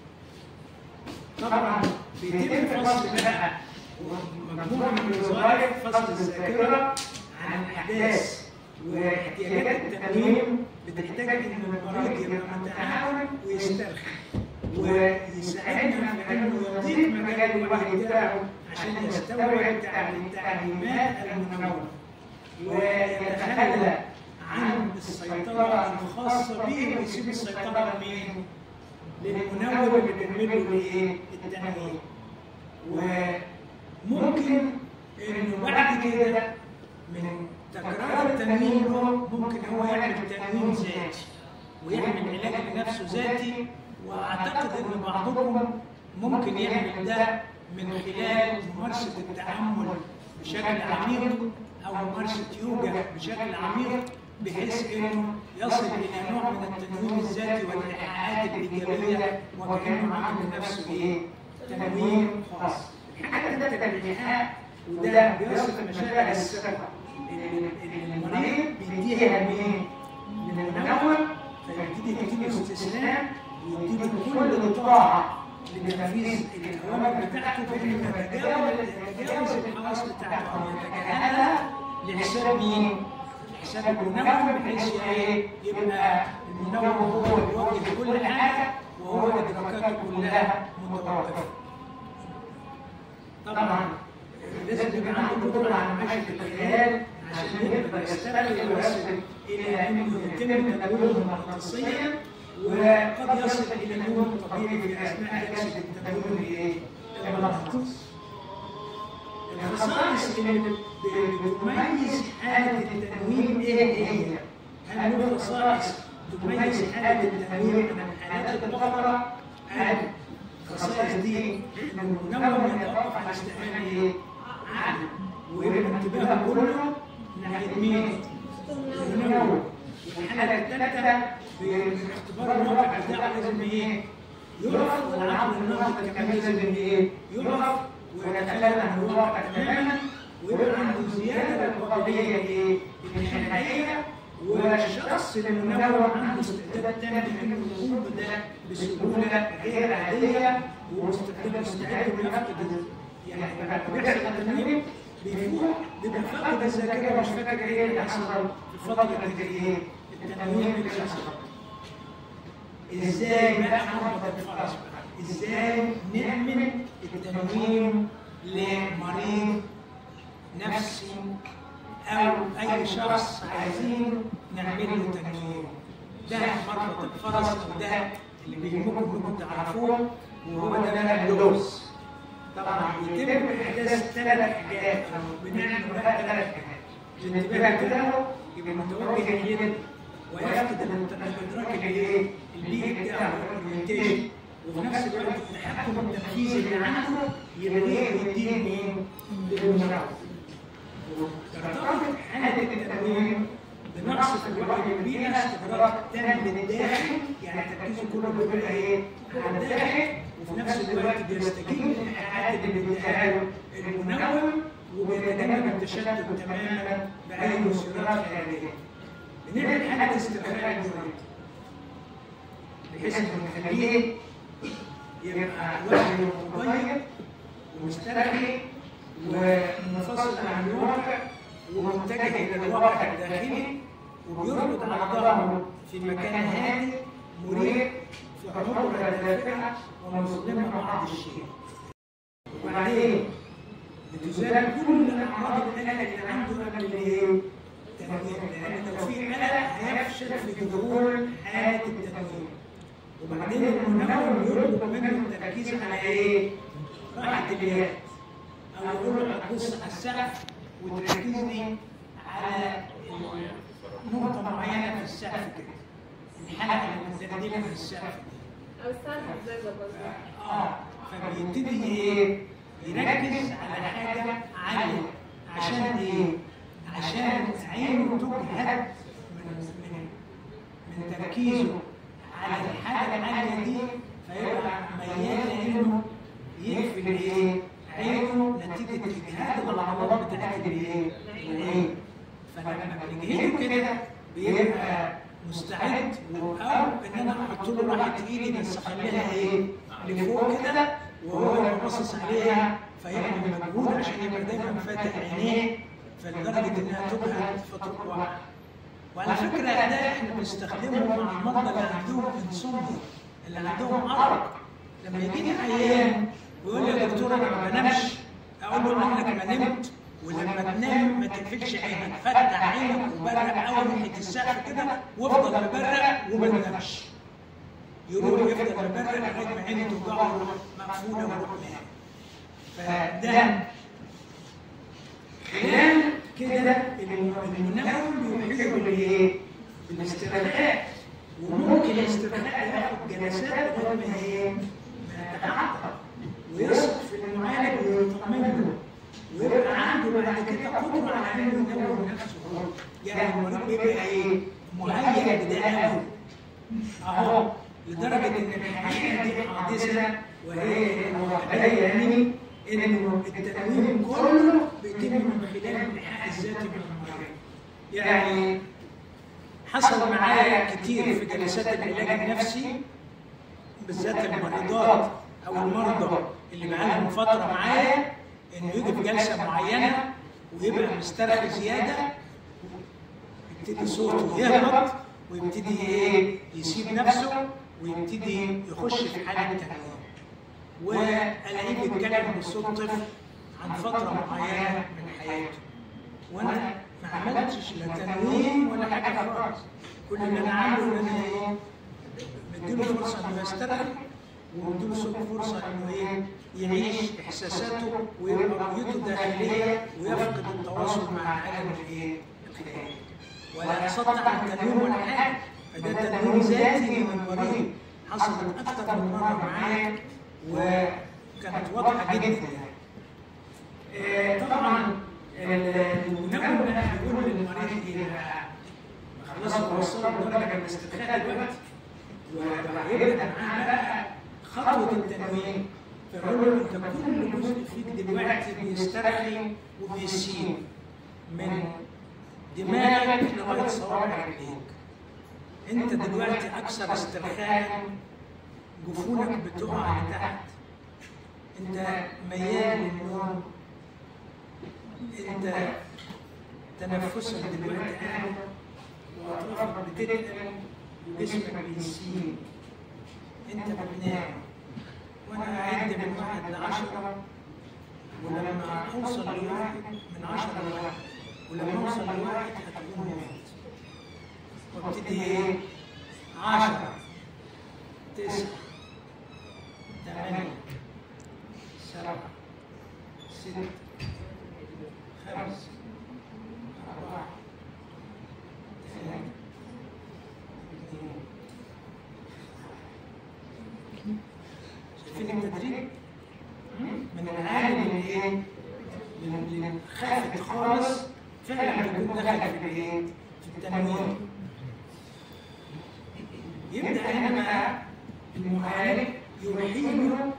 طبعا بيتم فصل بقى مجموعه من الوظائف فصل الذاكره عن الاحداث واحتياجات التنويم بتحتاج ان المريض يبقى متعاون ويسترخي ويساعدنا في انه يضيق مجال الوعي بتاعه عشان يستوعب التعليمات المنوره ويتخلى عن السيطره الخاصه به ويسيب السيطره لمين؟ للمنوم اللي بيعمله الايه؟ التنويم. وممكن انه بعد كده من تكرار التنويم له ممكن هو يعمل تنويم ذاتي ويعمل علاج لنفسه ذاتي واعتقد ان بعضكم ممكن يعمل ده من خلال ممارسه التامل بشكل عميق او ممارسه يوجا بشكل عميق بحيث انه يصل الى نوع من التنويم الذاتي والايحاءات الايجابيه وكانه عامل لنفسه ايه؟ تنويم خاص. الحاجه الثالثه الايحاء وده بيصف مشاعر الثقه اللي المريض بيديها لمين؟ للمنوم فيبتدي يديله استسلام ويديله كل طاعه لتنفيذ الاوامر بتاعته بانه يتجاوز يتجاوز الحواس بتاعته او يتجاهلها لحساب مين؟ حساب المنوم بحيث ايه؟ يبقى المنوم هو اللي بيوجه كل حاجه وهو ادراكاته كلها متوقفه. طبعا لازم يبقى عنده قدره على معيشه الخيال عشان يقدر يسترخي ويصل الى انه يتم تدويره مغناطيسيا وقد يصل الى النوم الطبيعي في اثناء جلسه التدوير الايه؟ المغناطيسي. الخصائص اللي بتميز حاله التنويم ايه هي؟ هل له خصائص تميز حاله التنويم من الحالات الاخرى؟ هل الخصائص دي ان المنوم يتوقف عن استعمال ايه؟ عقل ويبقى انتباهه كله ناحيه مين؟ المنوم والحاله الثالثه باختبار الواقع بتاعه لازم ايه؟ يقف والعقل الناطق كمان لازم ايه؟ يقف ويتخلى عن الواقع تماما ويبقى عنده زياده للقابليه ايه؟ الانحنائيه والشخص المنوم عنده استعداد تام انه يقوم بده بسهوله غير عاديه ومستعد مستعد انه يفقد يعني لما بيحصل التنويم بيفوق بيبقى فاقد الذاكره مش فاكر ايه اللي حصل في فتره ايه؟ التنويم اللي حصل ازاي بقى نربط الفرس ازاي نعمل التنويم لمريض نفسي او اي شخص عايزين نعمل له تنويم ده مربط الفرس او ده اللي بيهمكم انكم تعرفوه وهو ده بقى اللوز طبعا بيتم احداث ثلاث حاجات او بنعمل بقى ثلاث حاجات الانتباه بتاعه يبقى متوجه ناحيه ويفقد الادراك الايه؟ البيئي بتاعه الاورينتيشن وفي نفس الوقت التحكم التنفيذي اللي عنده يبقى يديه مين؟ للمشاعر ترتبط حالة التنويم بنقص في الوعي البيئة استغراق تام للداخل يعني تركيزه كله بيبقى ايه؟ على الداخل وفي نفس الوقت بيستجيب للإيحاءات اللي بيديها له المنوم وبيتجنب التشتت تماما بأي مثيرات خارجية. بنعمل حالة استرخاء المريض بحيث انه نخليه يبقى وعيه مضيق ومسترخي ومنفصل عن الواقع ومتجه الى الواقع الداخلي وبيرقد على ظهره في مكان هادئ مريح في حضور دافئه ومظلمه بعض الشيء. وبعدين بتزال كل اعراض القلق اللي عنده قبل الايه؟ التنويم لان لو في قلق هيفشل في دخول حاله التنويم. وبعدين المنوم يطلب منه التركيز على ايه؟ راحه اليد. او يقول له هتبص على السقف وتركزني على نقطة معينة في السقف كده. الحلقة اللي متقدمة في السقف او الساعه ازاي برضه اه فبيبتدي ايه؟ يركز على حاجة عالية عشان ايه؟ عشان عينه تجهد من من من تركيزه على الحاجة العالية دي فيبقى ميال انه يقفل ايه؟ عينه نتيجة اجهاد العضلات بتاعت الايه؟ العين فلما بنجهده كده بيبقى مستعد او ان انا احط له راحه ايدي بس اخليها ايه؟ لفوق كده وهو باصص عليها فيعمل مجهود عشان يبقى دايما فاتح عينيه فلدرجه انها تبهد فتروح وعلى فكره ده احنا بنستخدمه مع المرضى اللي عندهم انسوميا اللي عندهم ارق لما يجيني عيان ويقول لي يا دكتور انا ما بنامش اقول له عنك ما نمت ولما تنام ما تقفلش عينك فتح عينك وبرق اول ناحيه السقف كده وافضل مبرق وما تنامش يروح يفضل مبرق لغايه ما عينه توجعه ويروح مقفوله ويروح نام فده خلال كده المنوم يوحيه بالايه؟ بالاسترخاء وممكن الاسترخاء ياخد جلسات لغايه ما ايه؟ ما يتحقق ويثق في المعالج ويطمن له ويبقى عنده بعد كده قدره على انه ينوم نفسه هو يعني المريض بيبقى ايه؟ مهيئ بده قوي اهو لدرجه ان الحقيقه دي حادثه وهي الواقعيه يعني انه التنويم كله بيتم من خلال الايحاء الذاتي من المريض يعني حصل معايا كتير في جلسات العلاج النفسي بالذات المريضات او المرضى اللي بقالهم فتره معايا انه يجي في جلسه معينه ويبقى مسترخي زياده يبتدي صوته يهبط ويبتدي ايه يسيب نفسه ويبتدي يخش في حاله تنويم والاقيه بيتكلم بصوت طفل عن فتره معينه من حياته وانا ما عملتش لا تنويم ولا حاجه خالص كل اللي انا عامله ان انا ايه مديله فرصه انه يسترخي ومديله صوت فرصه انه ايه يعيش احساساته ويبقى رؤيته داخليه ويفقد التواصل مع العالم الايه الخارجي ولا اسطع عن تنويم ولا حاجه فده تنويم ذاتي من المريض حصلت اكثر من مره معايا وكانت واضحه جدا يعني آه، طبعا المنوم ده بيقول للمريض ايه بقى خلاص هو وصل لدرجه من الاسترخاء دلوقتي وهيبدا معاه بقى خطوه التنويم فيقول له انت كل جزء فيك دلوقتي بيسترخي وبيسيب من دماغك لغايه صوابع رجليك انت دلوقتي اكثر استرخاء جفونك بتقع لتحت انت ميال للنوم انت تنفسك دلوقتي قاعد واطرافك بتتقل وجسمك بيسيب انت بتنام وانا اعد من واحد لعشرة ولما اوصل لواحد من عشرة لواحد ولما اوصل لواحد هتكون مت وابتدي ايه؟ عشرة تسعة ثمانية سبعة المعالج يحيله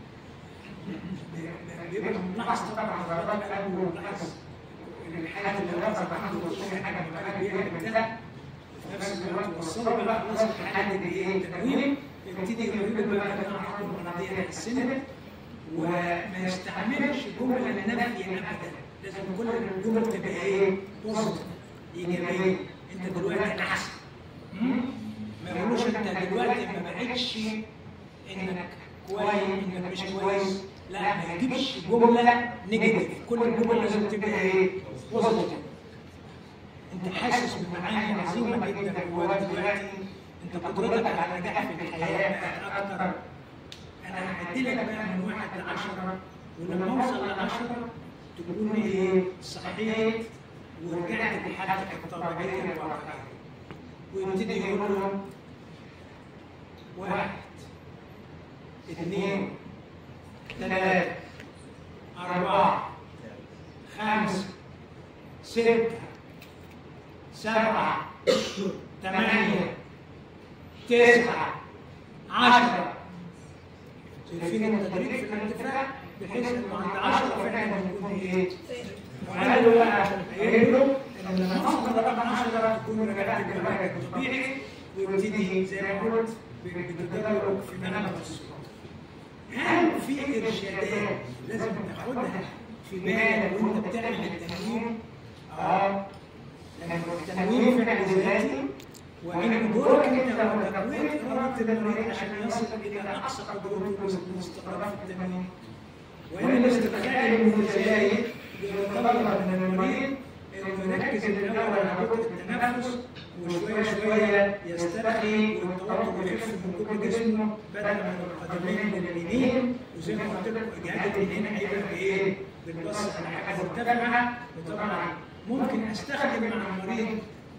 بيبقى ملاحظ طبعا ضربات القلب وملاحظ ان الحاله اللي رفعت عنده كل حاجه من القلب بيعمل ده في نفس الوقت وصلوا بقى خلاص لحد ايه التنويم يبتدي يقول له بقى انا هاخد المرضيه اتحسنت وما يستعملش جمله نفي ابدا لازم كل الجمل تبقى ايه؟ بوزيتيف ايجابيه انت دلوقتي احسن ما يقولوش انت دلوقتي ما بقتش انك كويس انك مش كويس لا ما يجيبش جمله نيجاتيف كل الجمل لازم تبقى ايه؟ بوزيتيف انت حاسس بمعاني عظيمه جدا جواك دلوقتي انت قدرتك على النجاح في الحياه بقت اكتر انا هعدلك بقى من واحد لعشره ولما اوصل لعشره تكون ايه؟ صحيت ورجعت لحالتك الطبيعيه الواقعيه ويبتدي يقول له واحد اثنين ثلاثة أربعة خمسة ستة سبعة ثمانية تسعة عشرة شايفين التدريج في الارتفاع بحيث انه عند 10 فعلا بنكون ايه؟ وقال له بقى قايل له ان لما اوصل لرقم 10 تكون رجعت لوضعك الطبيعي ويبتدي زي ما قلت بتدرج في منهج الصوت. هل في ارشادات لازم تاخدها في بالك وانت بتعمل التنويم؟ اه لان التنويم فعل ذاتي وان دورك انت هو تقويه اراده المريض عشان يصل الى اقصى قدرته والاستقرار في التنويم. وان الاسترخاء المتزايد يتطلب من المريض انه يركز الاول على بطء التنفس وشويه شويه يسترخي والتوتر يخف من كل جسمه بدل من القدمين لليمين وزي ما قلت لكم اجهاد اليمين هيبقى بايه؟ بالبص على حاجه مرتفعه وطبعا ممكن استخدم مع المريض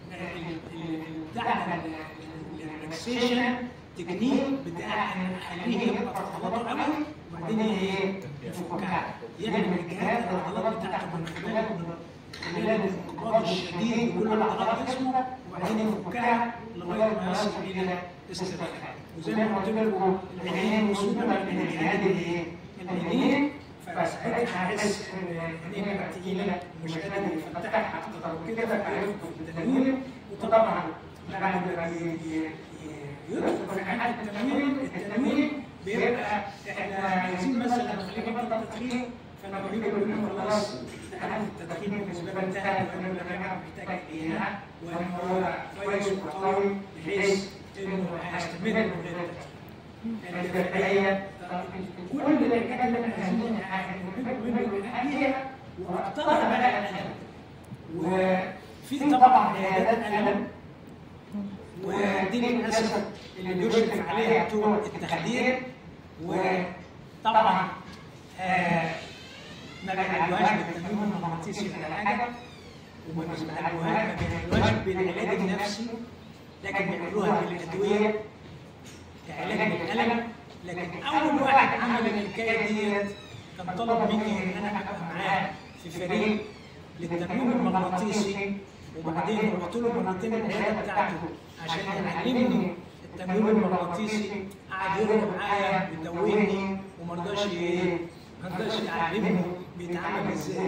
بتاع الريلاكسيشن تكنيك بتاع ان اخليه يبقى في عضلاته قوي وبعدين ايه يفكها يعمل الجهاز العضلات بتاعته من خلال خلال الانقباض الشديد بكل عضلات جسمه وبعدين يفكها لغايه ما يصل الى استرخاء وزي ما قلت لكم العينين مسؤوله من الجهاد الايه؟ العينين فساعتها هحس ان عينيه بقت تقيله ومش قادر يفتحها اكتر وكده فهيدخل في التنويم وطبعا بعد ما يدخل في حاله التنويم التنويم بيبقى احنا عايزين مثلا نخليه بطل تدخين فنقول له انه خلاص حاله التدخين بالنسبه له انتهت وانه لا يعرف محتاج اليها وان هو كويس وقوي بحيث انه هيستمر من غير التدخين. في الحقيقه كل الحاجات اللي احنا عايزينها نحب منه الحقيقه واكثرها بقى الالم. وفي طبعا عيادات الم ودي للاسف اللي بيشرف عليها بتوع التخدير وطبعا آه ما بيعملوهاش بالتنويم المغناطيسي ولا حاجه وما بيعملوهاش ما بيعملوهاش بالعلاج النفسي لكن بيعملوها بالادويه كعلاج للالم لكن اول واحد عمل الحكايه ديت كان طلب مني ان انا ابقى معاه في فريق للتنويم المغناطيسي وبعدين رحت له مرتين العياده بتاعته عشان يعلمني التنويم المغناطيسي قعد يقرا معايا ويدوهني وما رضاش ايه ما رضاش يعلمني بيتعامل ازاي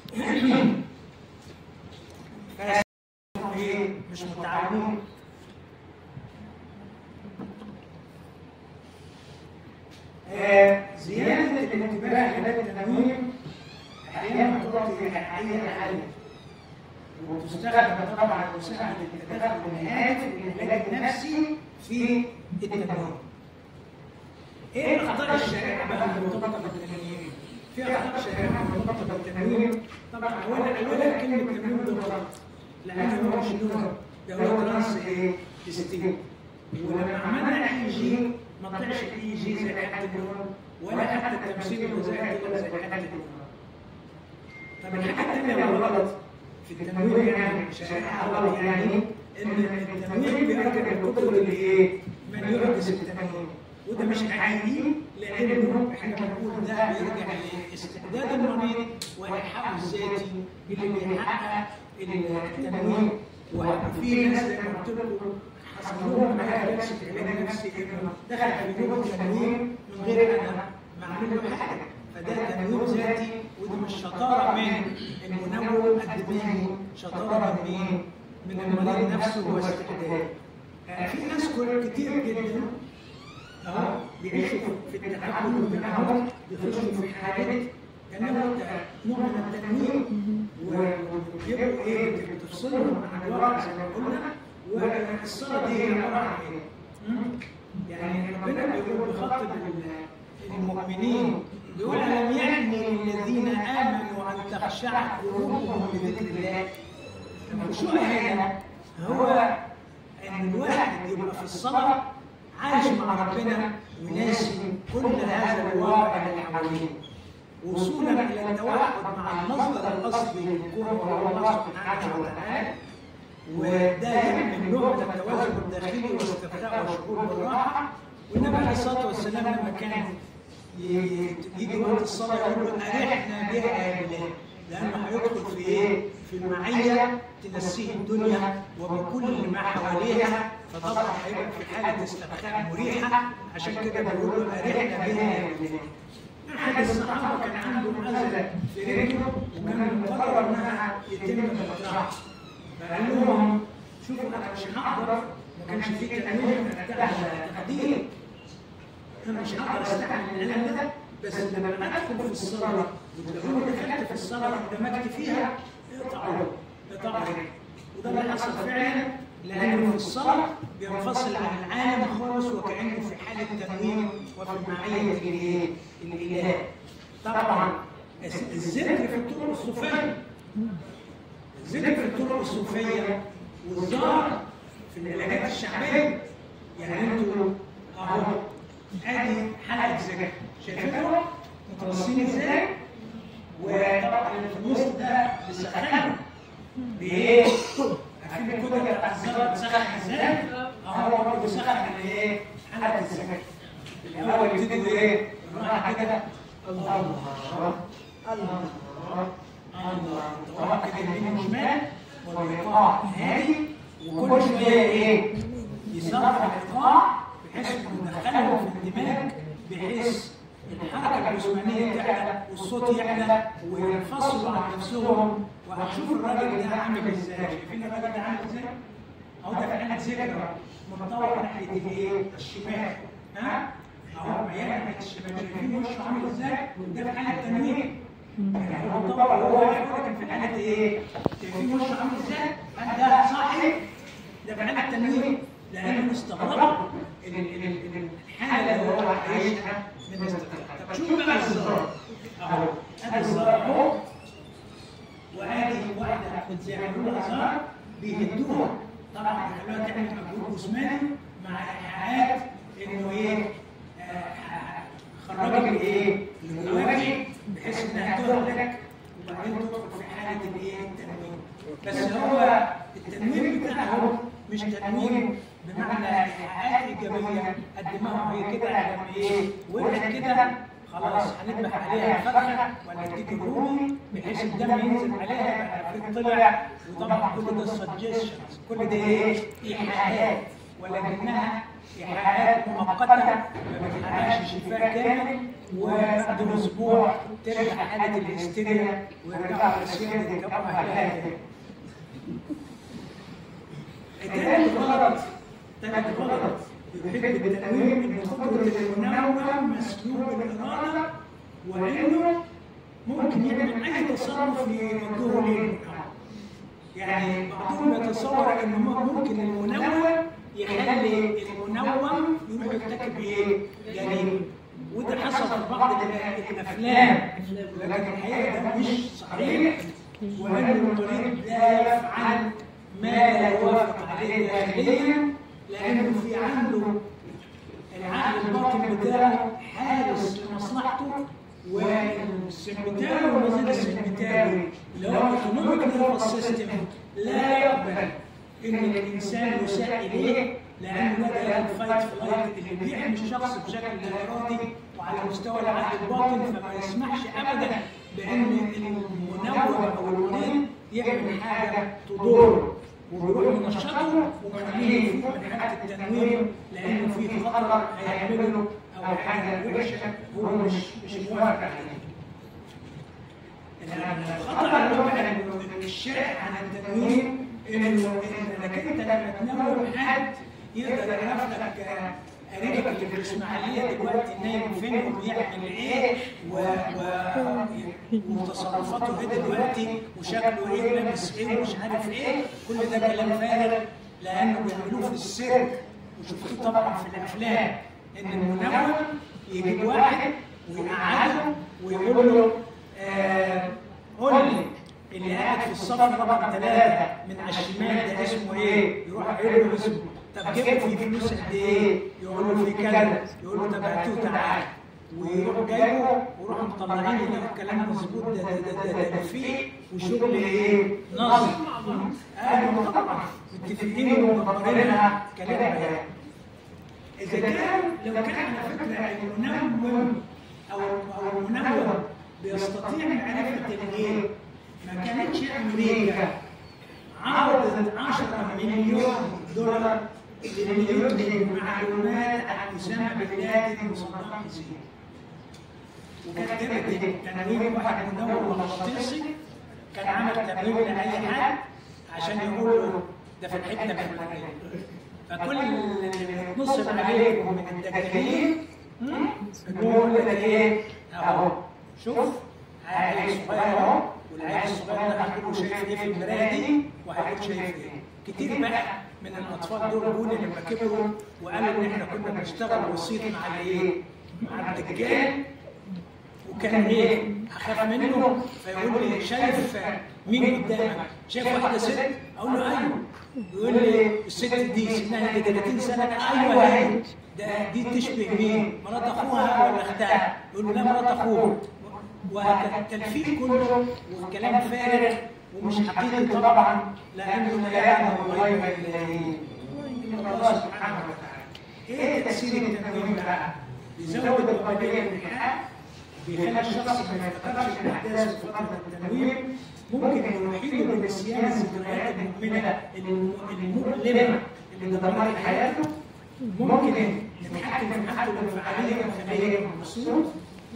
ايه مش متعاونين آه زيادة الانتباه إلى التنويم أحيانا تعطي حقيقة عالية وتستخدم طبعا وسائل التدخل الهاتف للعلاج النفسي في التنويم. ايه الاخطاء الشائعه بقى المرتبطه بالتنويم؟ في اخطاء شائعه مرتبطه بالتنويم طبعا اولا اولا كلمه تنويم ده غلط لانه هو مش نور ده هو ترانس ايه؟ ستيم ولما عملنا اي جي ما طلعش اي جي زي حاله النور ولا حتى التمثيل الوظائفي طلع زي حاله النور. طب الحاجه الثانيه غلط في التنويم يعني شائعه غلط يعني ان التنويم بيرجع لقدره الايه؟ من يحدث التنويم وده مش حقيقي لانه احنا بنقول ده بيرجع لاستعداد المريض والحق الذاتي اللي بيحقق التنويم وفي ناس زي ما قلت لكم حصل لهم معايا جلسه علاج نفسي انه دخل في نوبه تنويم من غير انا ما اعمل له حاجه فده تنويم ذاتي ودي مش شطاره من المنوم قد ما هي شطاره من مين؟ من المريض نفسه واستعداد آه، في ناس كل- كتير جدا اهو بيعيشوا في التحكم بتاعهم بيخشوا في حاله كانه نوع من التنويم وبيبقوا ايه بتفصلهم عن الواقع زي ما قلنا والصلاه دي هي عباره عن ايه؟ مم؟ يعني ربنا بيقول بخاطب ال- المؤمنين بيقول الم يأن للذين امنوا ان تخشع قلوبهم لذكر الله الخشوع هنا هو ان الواحد يبقى في الصلاه عايش مع ربنا وناسي كل هذا الواقع اللي حواليه وصولا الى التوحد مع المصدر الاصلي للكون وهو الله سبحانه وتعالى وده يعمل نوع من التوازن الداخلي والاسترخاء والشعور بالراحه والنبي عليه الصلاه والسلام لما كان ي- يجي وقت الصلاه يقول له ارحنا بها يا بلال لانه هيدخل في ايه؟ في المعيه تنسيه الدنيا وبكل ما حواليها فطبعا هيبقى في حاله استرخاء مريحه عشان كده بيقول له ارحنا بها يا بلال احد الصحابه كان عنده اذى في رجله وكان مقرر انها يتم بالجراحه فقال لهم شوفوا انا مش هقدر ما كانش في تأمين بتاع تقدير انا مش هقدر استحمل الالم ده بس لما ادخل في الصلاه وتلاقوني دخلت في الصلاه واندمجت فيها اقطعوا اقطعوا وده اللي حصل فعلا لانه في الصلاه بينفصل عن العالم خالص وكانه في حاله تنويم وفي معيه الايه؟ الاله طبعا الذكر في الطرق الصوفيه الذكر في الطرق الصوفيه والزار في العلاجات الشعبيه يعني انتوا اهو ادي حلقه ذكر شايفينهم مترصين ازاي؟ وطبعا اللي في النص ده بيسخنوا بايه؟ عارفين الكتب بتاعت الزر بتسخن ازاي؟ اهو برضه بيسخن الايه؟ حلقه الذكر الاول يبتدوا ايه؟ بالراحه كده الله الله الله طبعا كده يمين وشمال والايقاع هادي وكل شويه ايه؟ يصرف الايقاع بحيث انه يدخلهم في الاندماج بحيث الحركه الجسمانيه تعلى والصوت يعلى وينفصلوا عن نفسهم وهنشوف الراجل ده عامل ازاي شايفين الراجل ده عامل ازاي؟ اهو ده فعلا ذكرى متطور ناحيه الايه؟ الشمال ها؟ اهو ميال ناحيه الشمال شايفين وشه عامل ازاي؟ ده في حاله تنويم يعني هو طبعا هو واقف كان في حاله ايه؟ شايفين وشه عامل ازاي؟ هل ده صحي؟ ده في حاله تنويم لانه استغرب ال- ال- ال- الحاله اللي هو عايشها من الاستغراب طب شوف بقى الزرار اهو ادي الزرار اهو وادي واحده زي ما بيقولوا ازهار بيهدوها طبعا بيخلوها تعمل مجهود جسماني مع ايحاءات انه ايه آه، خرجت الايه؟ اللي جواكي بحيث انها تهلك وبعدين تدخل في حاله الايه؟ التنويم بس هو التنويم بتاعه مش تنويم بمعنى ايحاءات ايجابيه قد ما هو هي كده لما ايه؟ وقعت كده خلاص هنذبح عليها فرخه ولا تيجي رومي بحيث الدم ينزل عليها يبقى في طلع وطبعا كل ده سجشنز كل ده ايه؟ ايحاءات ولكنها ايحاءات مؤقته ما بتحققش شفاء كامل وبعد اسبوع ترجع حاله الهستيريا ويرجعوا الاسياد يركبوا اهلها تاني. تالت غلط تالت غلط يحب التنويم ان قدره المنوم مسلوب الاراده وانه ممكن يعمل اي تصرف يوجهه للمنوم يعني بعضهم يتصور ان ممكن المنوم يخلي المنوم يروح يرتكب ايه؟ جريمه وده حصل في بعض الافلام لكن الحقيقه ده مش صحيح وان المريض لا يفعل ما لا يوافق عليه داخليا لانه في عنده العقل الباطن بتاعه حارس لمصلحته والسمبتالي والمزاج السمبتالي اللي هو الاوتونوميك نيرفس سيستم لا يقبل ان الانسان يساء اليه لانه ده الفايت فلايت اللي بيحمي الشخص بشكل لا ارادي وعلى مستوى العقل الباطن فما يسمحش ابدا بان المنوم او المريض يعمل حاجه تضره وبيروح منشطه ومخليه يفوق من حاله التنويم لانه في خطر هيعمله او حاجه وحشه هو مش مش موافق عليه. الخطا اللي هو إنه الشائع عن التنويم انه انك انت لما تنوم حد يقدر يعرف لك آه، قريبك اللي في الاسماعيليه دلوقتي نايم فين وبيعمل ايه و... و... وتصرفاته ايه دلوقتي وشكله ايه ولابس ايه ومش عارف ايه كل ده كلام فارغ لانه بيعملوه في السيرك وشفتوه طبعا في الافلام ان المنوم يجيب واحد ويقعده ويقول له آه قول لي اللي قاعد في الصف رقم ثلاثة من على الشمال ده اسمه ايه؟ يروح قايل له اسمه طب جبت فيه فلوس قد ايه؟ يقول له في كذا يقول له طب هاتوه تعالى ويروح جايبه ويروح مطلعين له الكلام مظبوط ده ده ده ده تلفيق وشغل ايه؟ نصب قالوا طبعا متفقين ومدبرينها كلام بيان إذا كان لو كان على فكرة المنوم أو أو المنوم بيستطيع معرفة الإيه؟ ما كانتش أمريكا عرضت 10 مليون دولار ليدرك معلومات عن أسامة بن لادن وصدام حسين. وكانت جابت تنويم واحد منور مغناطيسي كان عمل تنويم لأي حد عشان يقول له ده في الحتة الفلانية. فكل اللي بيتنصب عليكم من الدجالين بيقول لك ايه اهو شوف عيل صغير اهو والعيل الصغير ده هيقول شايف ايه في المرايه دي وهيقول شايف ايه كتير بقى من الاطفال دول دول لما كبروا وقالوا ان احنا كنا بنشتغل وسيط مع الايه؟ مع الدجال وكان ايه؟ اخاف منه فيقول لي شايف مين قدامك؟ شايف واحده ست؟ اقول له ايوه يقول لي الست دي سنها يجي 30 سنه ايوه هي ده دي تشبه مين؟ مرات اخوها ولا اختها؟ يقول له لا مرات اخوها وهكذا التلفيق كله والكلام فارغ ومش حقيقي طبعا لانه لا يعلم الغيب الا الا الله سبحانه وتعالى. ايه تاثير التنويم بقى؟ بيزود قابليه الالحاح بيخلي الشخص ما يفتكرش الاحداث في فتره التنويم ممكن يحيله بنسيان الذكريات المؤمنه المؤلمه اللي دمرت حياته ممكن نتحكم في حالته الانفعاليه والخليه والمقصود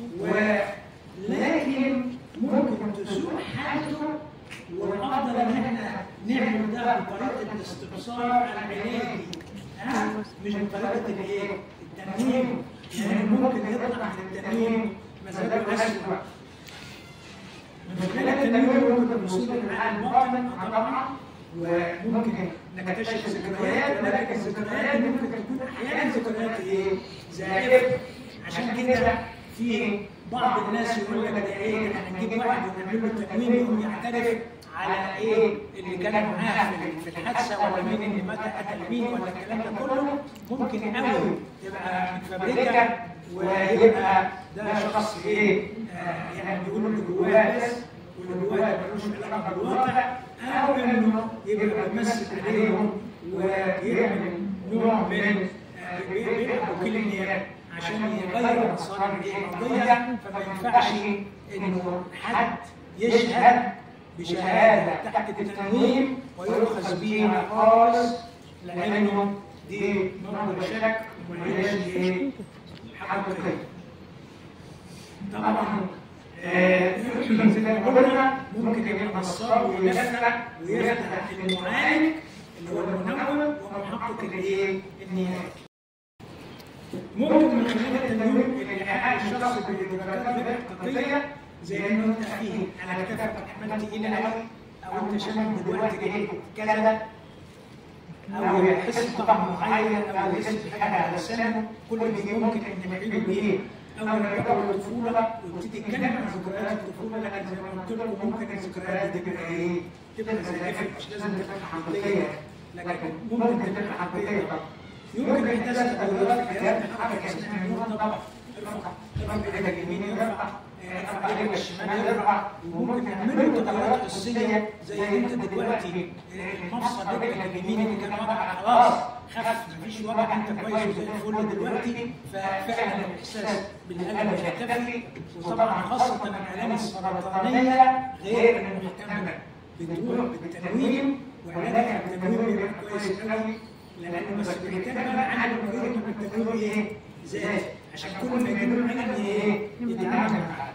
ولكن ممكن تسوء حالته والافضل ان احنا نعمل ده بطريقه الاستبصار العلاجي ها مش بطريقه الايه؟ التنويم يعني ممكن يطلع من التنويم مزاجه اسوء من خلال التنويم ممكن الوصول للعالم الباطن طبعا وممكن نكتشف ذكريات ولكن الذكريات دي ممكن تكون احيانا ذكريات ايه؟ زائفه عشان كده في بعض الناس يقول لك ده ايه احنا نجيب واحد ونعمل له تنويم يقوم يعترف على ايه اللي كان معاه في الحادثه ولا مين اللي مات قتل مين ولا الكلام ده كله ممكن قوي يبقى متفبركه ويبقى ده شخص ايه آه يعني بيقول اللي جواه بس واللي جواه ده ملوش علاقه بالواقع او انه يبقى بيمثل عليهم ويعمل نوع من بيلعب وكيل النيابه عشان يغير مسار القضيه فما ينفعش انه حد يشهد بشهاده تحت التنويم ويؤخذ بها خالص لانه دي مصدر شك وما هياش حقيقيه. طبعا زي ما قلنا ممكن يبقى نصاب ويلفق ويفتح المعالج اللي هو المنوم ومحقق الايه؟ النيابه. ممكن من خلال التنويم الإيحاء الشخص بالإدراكات الحقيقية زي إنه أنت فيه على كتفك حمل تقيلة أوي أو أنت شامم دلوقتي ريحة كذا أو يحس بطعم معين أو يحس بحاجة على لسانه كل دي ممكن إن نعيده بإيه؟ أو نرجعه للطفولة ويبتدي يتكلم عن ذكريات الطفولة لكن زي ما قلت لكم ممكن الذكريات دي تبقى إيه؟ تبقى زائفة مش لازم تبقى حقيقية لكن ممكن تبقى حقيقية طبعا يمكن احداث تغيرات في جهاز الحركه اثناء النور طبعا ارفع ارفع ايدك اليمين يرفع ارفع ايدك الشمال يرفع وممكن يعملوا تغيرات حسيه زي انت دلوقتي المفصل رجلك اليمين اللي كان وجع خلاص خف مفيش وجع انت كويس وزي الفل دلوقتي ففعلا الاحساس بالالم يختفي وطبعا خاصه الالام السرطانيه غير المحتمله بتروح بالتنويم وعلاجها بالتنويم بيبقى كويس قوي لانه بس بيحتاج بقى عند المريض ان التنويم ايه؟ ذاتي عشان كل ما يجي له العلم ايه؟ يتعامل معاه.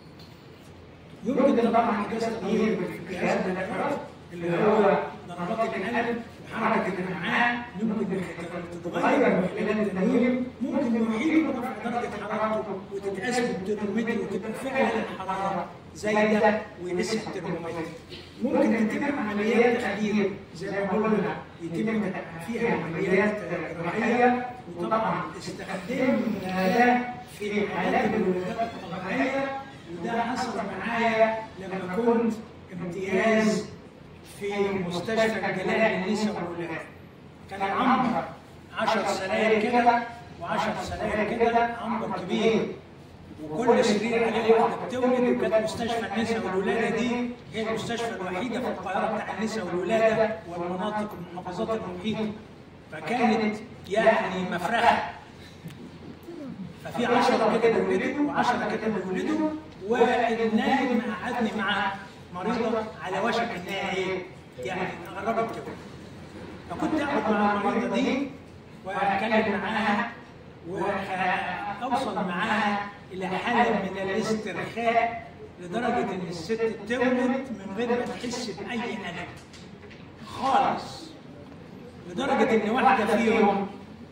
يمكن طبعا حدوث تغيير في جهاز النفس اللي هو ضربات القلب وحركه الامعاء ممكن تتغير من خلال التنويم ممكن يحيل رفع درجه حرارته وتتقاس بالترمومتر وتبقى فعلا الحراره زايده ويقيس الترمومتر ممكن تتم عمليات تخدير زي ما قلنا يتم فيها عمليات جراحيه وطبعا استخدمنا في علاج الولادات الطبيعيه وده حصل معايا لما كنت امتياز في مستشفى الجلاء للنساء والولاد كان العنبر 10 سراير كده و10 سراير كده عنبر كبير وكل سرير عليه واحده بتولد وكانت مستشفى النساء والولاده دي هي المستشفى الوحيده في القاهره بتاع النساء والولاده والمناطق المحافظات المحيطه فكانت يعني مفرحه ففي 10 كده بيولدوا و10 كده بيولدوا والنايم قعدني مع مريضه على وشك انها ايه؟ يعني قربت كده فكنت اقعد مع المريضه دي واتكلم معاها واوصل معاها الى حاله من الاسترخاء لدرجه ان الست تولد من غير ما تحس باي الم خالص لدرجه ان واحده فيهم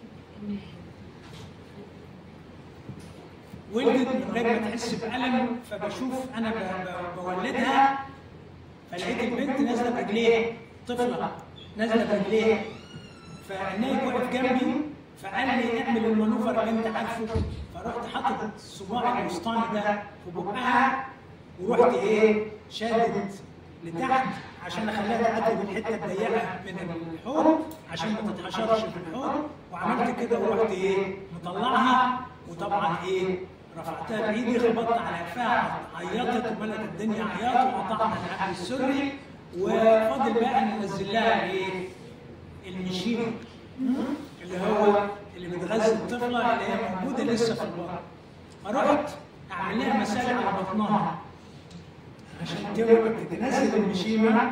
ولدت من غير ما تحس بألم فبشوف أنا ب- ب- بولدها فلقيت البنت نازلة برجليها طفلة نازلة برجليها فالنايب واقف جنبي فقال لي اعمل المانوفر اللي انت عارفه فرحت حاطط صباعي الوسطاني ده في بقها ورحت ايه شادد لتحت عشان اخليها تعدي من الحته الضيقه من الحوض عشان ما تتحشرش في الحوض وعملت كده ورحت ايه مطلعها وطبعا ايه رفعتها بايدي خبطت على قفاها عيطت وملت الدنيا عياط وقطعنا الحبل السري وفاضل بقى ان ننزل لها ايه المشيم اللي هو اللي بتغذي الطفله اللي هي موجوده لسه في البطن فرحت اعمل لها مساج على بطنها عشان تولد تنزل المشيمه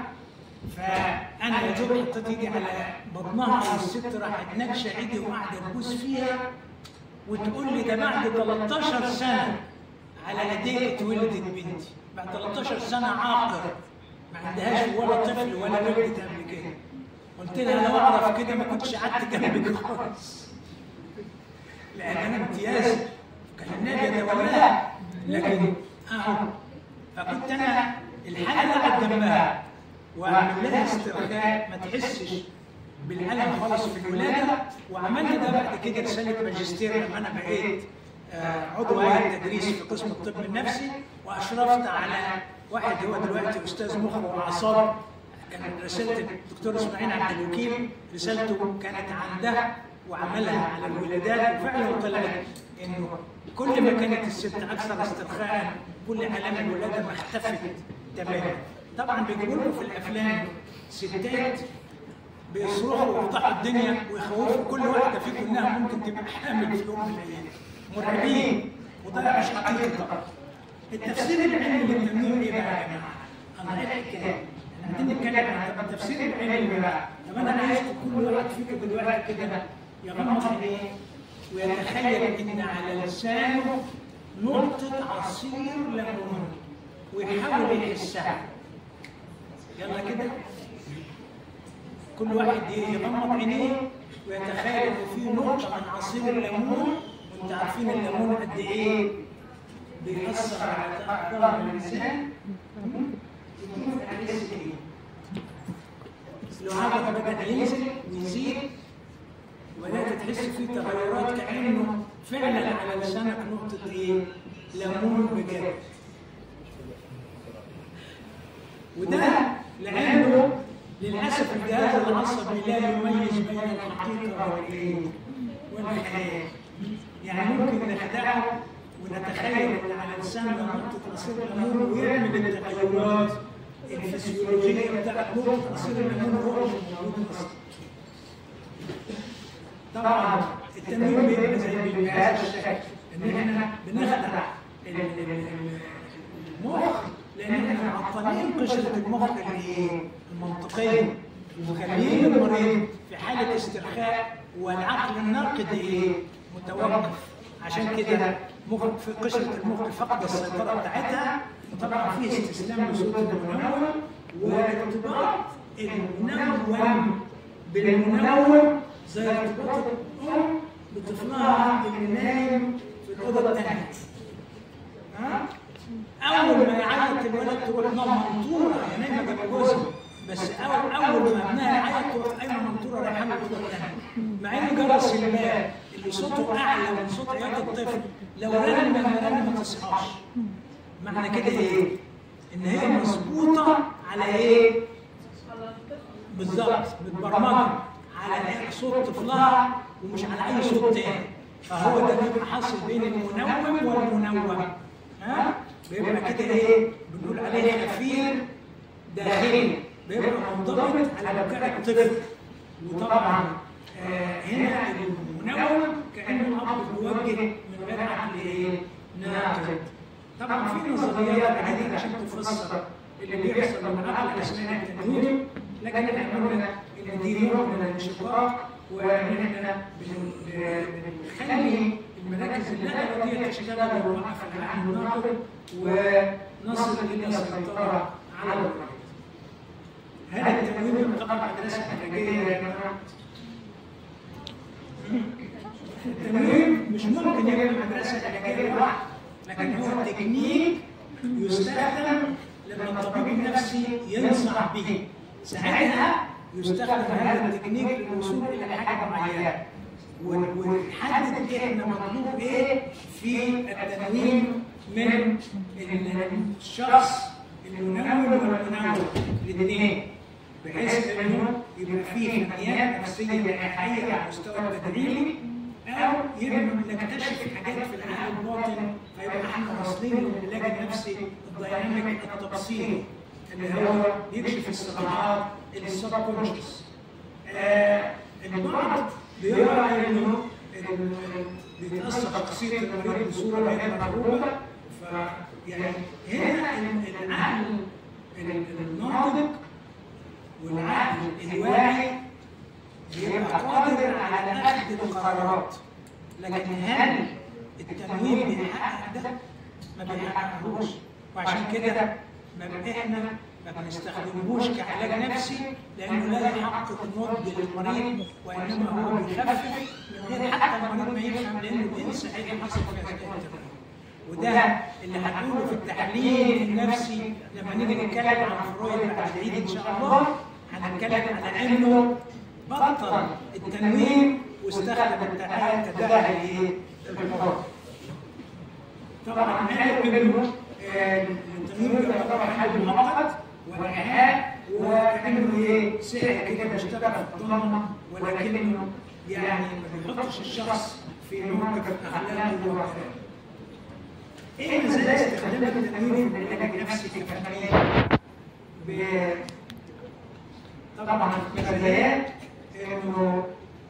فانا يا دوب حطيت ايدي على بطنها الست راحت نكشه ايدي وقاعده تبوس فيها وتقول لي ده بعد 13 سنه على ايديك اتولدت بنتي بعد 13 سنه عاقر ما عندهاش ولا طفل ولا ولدت قبل كده قلت لها لو اعرف كده ما كنتش قعدت جنبك خالص لان انا امتياز كان النبي يتولاها لكن اهو فكنت انا الحاله اللي قاعد جنبها واعمل لها استرخاء ما تحسش بالالم خالص في الولاده وعملنا ده بعد كده رساله ماجستير لما انا بقيت آه، عضو هيئه تدريس في قسم الطب النفسي واشرفت على واحد هو دلوقتي استاذ مخ واعصاب كان رساله الدكتور اسماعيل عبد الوكيل رسالته كانت عن ده وعملها على الولادات وفعلا طلعت انه كل ما كانت الست اكثر استرخاء كل الام الولاده ما اختفت تماما طبعا بيجيبوا لكم في الافلام ستات بيصرخوا ويفتحوا الدنيا ويخوفوا كل واحده فيكم انها ممكن تبقى حامل في يوم من الايام مرعبين وده مش حقيقي طبعا التفسير العلمي للتنوير ايه بقى يا جماعه؟ انا ايه الكلام؟ احنا قاعدين نتكلم عن طب التفسير العلمي بقى طب انا عايز كل واحد فيكم دلوقتي كده يغمض عينيه ويتخيل ان على لسانه نقطه عصير ليمون ويحاول يحسها يلا كده كل واحد يغمض عينيه ويتخيل ان في نقطه من عصير الليمون وانتوا عارفين الليمون قد ايه بيأثر على ظهر الانسان يكون عليه سكين لو هذا بدأ ينزل ويزيد وبدأت تحس فيه تغيرات كأنه فعلا على لسانك نقطة ايه؟ ليمون بجد وده لأنه للأسف الجهاز العصبي لا يميز بين الحقيقة والإيه؟ والخيال. يعني ممكن نخدعه ونتخيل إن على لساننا نقطة عصير ليمون ويعمل التغيرات الفسيولوجية بتاعت نقطة عصير الليمون هو مش موجود أصلا. طبعا التنويم بيبقى زي بهذا الشكل إن إحنا بنخدع ال- ال- ال- المخ لان احنا معطلين قشره المخ الايه؟ المنطقيه ومخليين المريض في حاله استرخاء والعقل الناقد ايه؟ متوقف عشان كده مخ في قشره المخ فقد السيطره بتاعتها طبعا في استسلام لصوت المنوم وارتباط المنوم بالمنوم زي ارتباط الام بطفلها اللي نايم في الاوضه الثانيه ها؟ اول ما يعيط الولد تروح ماما منطوره يا نايمه جنب جوزها بس اول اول ما ابنها يعيط تروح قايمه منطوره رايحه له الاوضه الثانيه مع ان جرس الباب اللي صوته اعلى من صوت عياط الطفل لو رن لما رن ما تصحاش معنى كده ايه؟ ان هي مظبوطه على ايه؟ بالظبط متبرمجه على إيه؟ صوت طفلها ومش على اي صوت تاني فهو ده بيبقى حاصل بين المنوم والمنوم ها بيبقى كده ايه بنقول عليه خفير داخلي بيبقى منضبط على بكاء الطفل وطبعا آه هنا المنوم كانه الاب بيوجه من غير عقل ايه ناقد طبعا في نظريات عديده عشان تفسر اللي بيحصل من عقل اثناء التنويم لكن احنا قلنا ان دي نوع من الانشقاق وان احنا بن- بنخلي المراكز النقل دي تشتغل ونوقف العقل الناقد ونصل الى السيطره على المريض. هذا التنويم طبعا مدرسه خارجيه يا جماعه التنويم مش ممكن يبقى مدرسه علاجيه لوحده لكن هو تكنيك يستخدم لما الطبيب النفسي ينصح به ساعتها يستخدم هذا التكنيك للوصول الى حاجه معينه ون- ونحدد احنا مطلوب ايه في التنويم من الشخص المنوم والمنوم الاثنين بحيث انه يبقى فيه فنيات نفسيه ايحائيه على المستوى التدريبي او يبقى نكتشف حاجات في العقل الباطن فيبقى احنا واصلين للعلاج النفسي الديناميك التبصيري اللي هو بيكشف الصراعات السبكونشس آه البعض بيرى انه ال- بيتاثر شخصيه المريض بصوره غير مطلوبه فيعني هنا ال- العقل ال- الناطق والعقل الواعي بيبقى قادر على اخذ القرارات لكن هل التنويم بيحقق ده؟ ما بيحققهوش وعشان كده ما احنا ما بنستخدمهوش كعلاج نفسي لانه لا يحقق النضج للمريض وانما هو بيخفف من غير حتى المريض ما يفهم لانه بينسى ايه اللي حصل في اثناء التمرين وده اللي هنقوله في التحليل النفسي لما نيجي نتكلم عن فرويد بعد العيد ان شاء الله هنتكلم على انه بطل التنويم واستخدم التداعي التداعي ايه؟ الحر. طبعا قالوا انه آه، التنويم يعتبر حل مؤقت والايحاء وكانه ايه سحر كده بيشتغل في الضلمه ولكنه يعني ما بيحطش الشخص في موقف اخلاقي وكذا. ايه مزايا استخدام التنويم في العلاج النفسي كفنية؟ ب- طبعا مزايات انه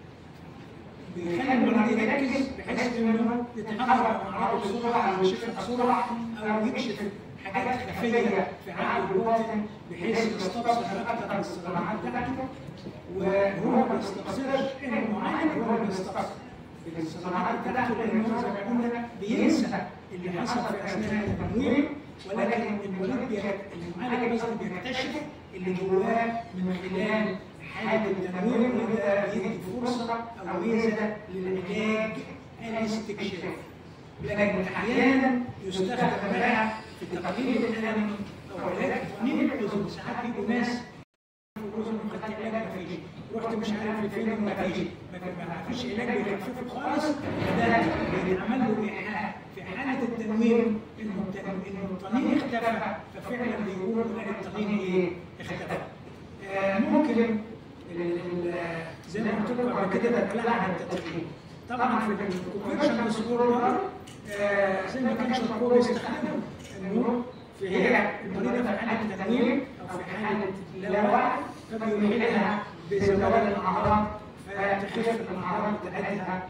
بيخلي المريض يركز بحيث انه يتحرك مع اعراضه بسرعه او يكشفها بسرعه او يكشف حاجات خفيه في عقله الباطن بحيث يستبصر اكثر من الصدمات بتاعته وهو ما بيستبصرش انه المعالج هو اللي بيستبصر الصدمات بتاعته لانه زي ما قلنا بينسى اللي حصل في اثناء التنويم ولكن المريض بيك- المعالج بس بيكتشف اللي جواه من خلال حالة التنويم وده بيدي فرصة أو ميزة للعلاج الاستكشاف. لكن أحيانا يستخدم بقى في تقليل الألم أو علاج تقليل الحزن، ساعات بيجوا ناس في الأذن خدت علاج ما فيش، رحت مش عارف لفين ما فيش، ما ما فيش علاج بيخففه خالص، فده بيتعمل له إيحاء في حالة التنويم إنه الت- إنه الطنين اختفى ففعلا بيقولوا إن الطنين إيه؟ اختفى. آه، ممكن ال- ال- زي ما قلت لكم قبل كده بتكلم عن التدخين طبعا في الكونفكشن ديسوردر زي ما كان شرقوه بيستخدمه انه في هي المريضه في حاله تنويم او في حاله لا وعي فبيوحدها بزوال الاعراض فتخف الاعراض بتاعتها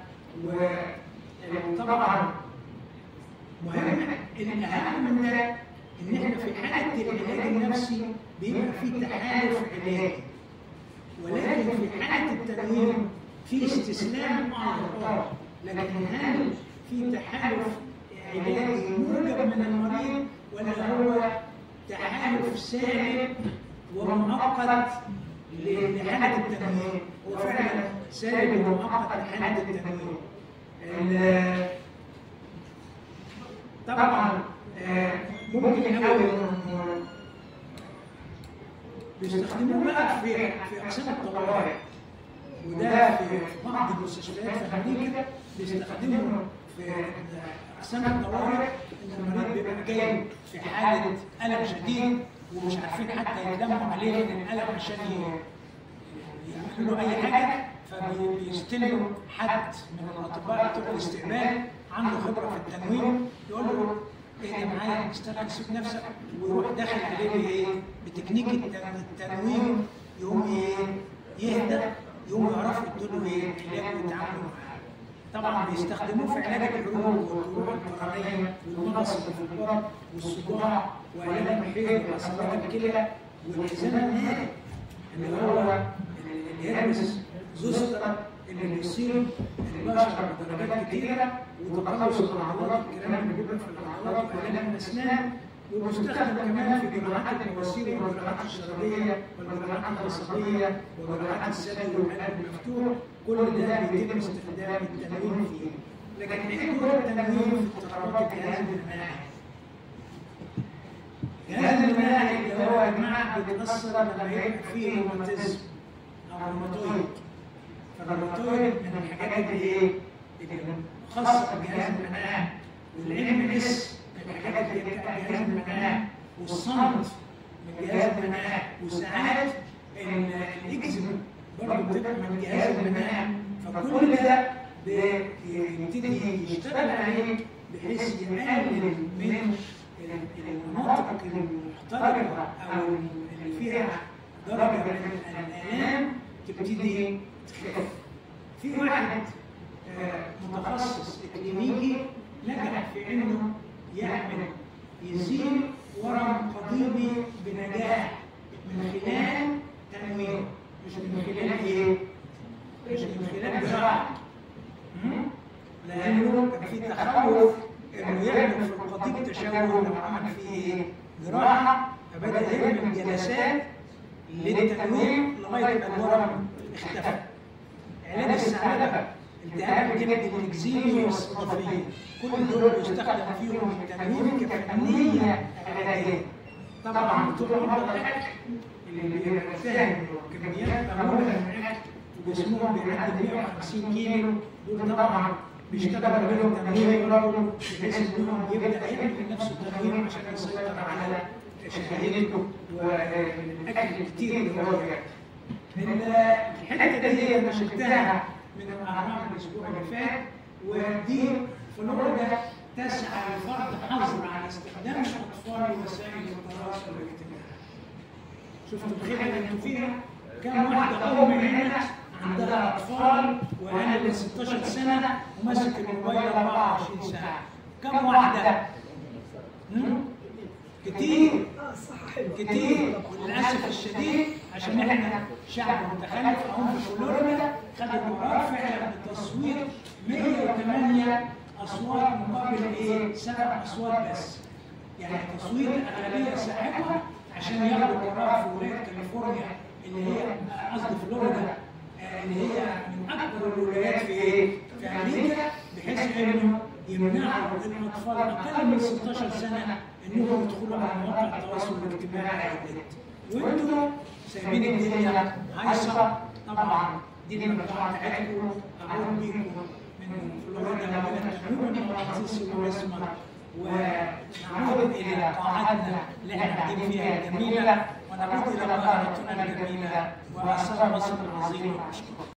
وطبعا مهم الاهم من ده ان احنا في حاله العلاج النفسي بيبقى في تحالف علاجي ولكن في حاله التنويم في استسلام اه اه لكن هل في تحالف علاجي موجب من المريض ولا هو تحالف سالب ومؤقت لحاله التنويم هو فعلا سالب ومؤقت لحاله التنويم ال- طبعا آه، ممكن قوي بيستخدموه بقى في في اقسام الطوارئ وده في في بعض المستشفيات في امريكا بيستخدموا في اقسام الطوارئ ان المريض بيبقى جاي في حاله الم شديد ومش عارفين حتى يلموا عليه من الالم عشان ي- يعملوا له اي حاجه فبيستلموا حد من الاطباء بتوع الاستقبال عنده خبره في التنويم يقول له ايه ده معايا استنى سيب نفسك ويروح داخل عليه بايه؟ بتكنيك التن- التنويم يقوم ايه؟ يهدى يقوم يعرفوا يدوا له ايه؟ علاج ويتعاملوا معاه. طبعا بيستخدموه في علاج الحروق والجروح القرنيه والمغص اللي في البطن والصداع وعلاج الحيض وحصلات الكلى والحزام الناري اللي هو الهرمس زوستر اللي بيصيب البشر بدرجات كتيره وتقلص العضلات الكلام اللي بيبقى في العضلات وعلاج الاسنان ومستخدم كمان في جراحات البواسير والجراحات الشرجيه والجراحات العصبيه وجراحات الثدي والقلب المفتوح كل ده بيتم استخدام التنويم فيه لكن ايه دور التنويم في اضطرابات الجهاز المناعي؟ الجهاز المناعي اللي هو يا جماعه بيتاثر لما يبقى فيه روماتيزم او روماتويد فالروماتويد من الحاجات اللي ايه؟ اللي خاصه بالجهاز المناعي والام اس من الحاجات اللي بتاع الجهاز المناعي والصمت من الجهاز المناعي وساعات ال- الاكزيما برضه بتبقى من الجهاز المناعي فكل ده بيبتدي يشتغل عليه بحيث يقلل من المناطق المحترقه او اللي فيها درجه من الالام تبتدي تخف. في واحد آه، متخصص اكلينيكي نجح في انه يعمل يزيل ورم قضيبي بنجاح من خلال تنويم مش من خلال ايه؟ مش من خلال جراحه مم؟ لانه كان في تخوف انه يعمل في القضيب تشوه لو عمل فيه ايه؟ جراحه فبدا يعمل جلسات للتنويم لغايه ما الورم اختفى. علاج الثعلبه التهاب الجلد الاكزيمي والصدفيه كل دول بيستخدم فيهم التنويم كفنيه علاجيه. طبعا بتوع مرضى الاكل اللي بيبقى فاهم كميات مهوله من الاكل وجسمهم بيعدي 150 كيلو دول طبعا بيشتغل عليهم تنويم برضه بحيث انهم يبدا يعمل لنفسه تنويم عشان يسيطر على شهيته والاكل الكتير اللي هو بياكله. الحته دي انا شلتها من الاعمال الاسبوع اللي فات ودي فلوريدا تسعى لفرض حظر على استخدام الاطفال وسائل التواصل الاجتماعي. شفتوا الخير اللي انتوا فيها؟ كم واحده ام هنا عندها اطفال واقل من 16 سنه وماسك الموبايل 24 ساعه. كم واحده؟ هم؟ كتير كتير وللاسف الشديد عشان احنا شعب متخلف هم في فلوريدا خدوا قرار فعلا بتصويت 108 اصوات مقابل ايه؟ سبع اصوات بس. يعني تصويت اغلبيه ساحقه عشان ياخدوا قرار في ولايه كاليفورنيا اللي هي قصدي فلوريدا آه، اللي هي من اكبر الولايات في ايه؟ في امريكا بحيث انه يمنعوا الاطفال اقل من 16 سنه انهم يدخلوا على مواقع التواصل الاجتماعي على النت. وانتوا سايبين الدنيا هايصه طبعا دي المجموعه بتاعتكم اقول بيكم من فلوريدا ومن التنويم المغناطيسي والاسمر ونعود الى قاعتنا اللي احنا قاعدين فيها الجميله ونعود الى قاهرتنا الجميله واثار مصر العظيمه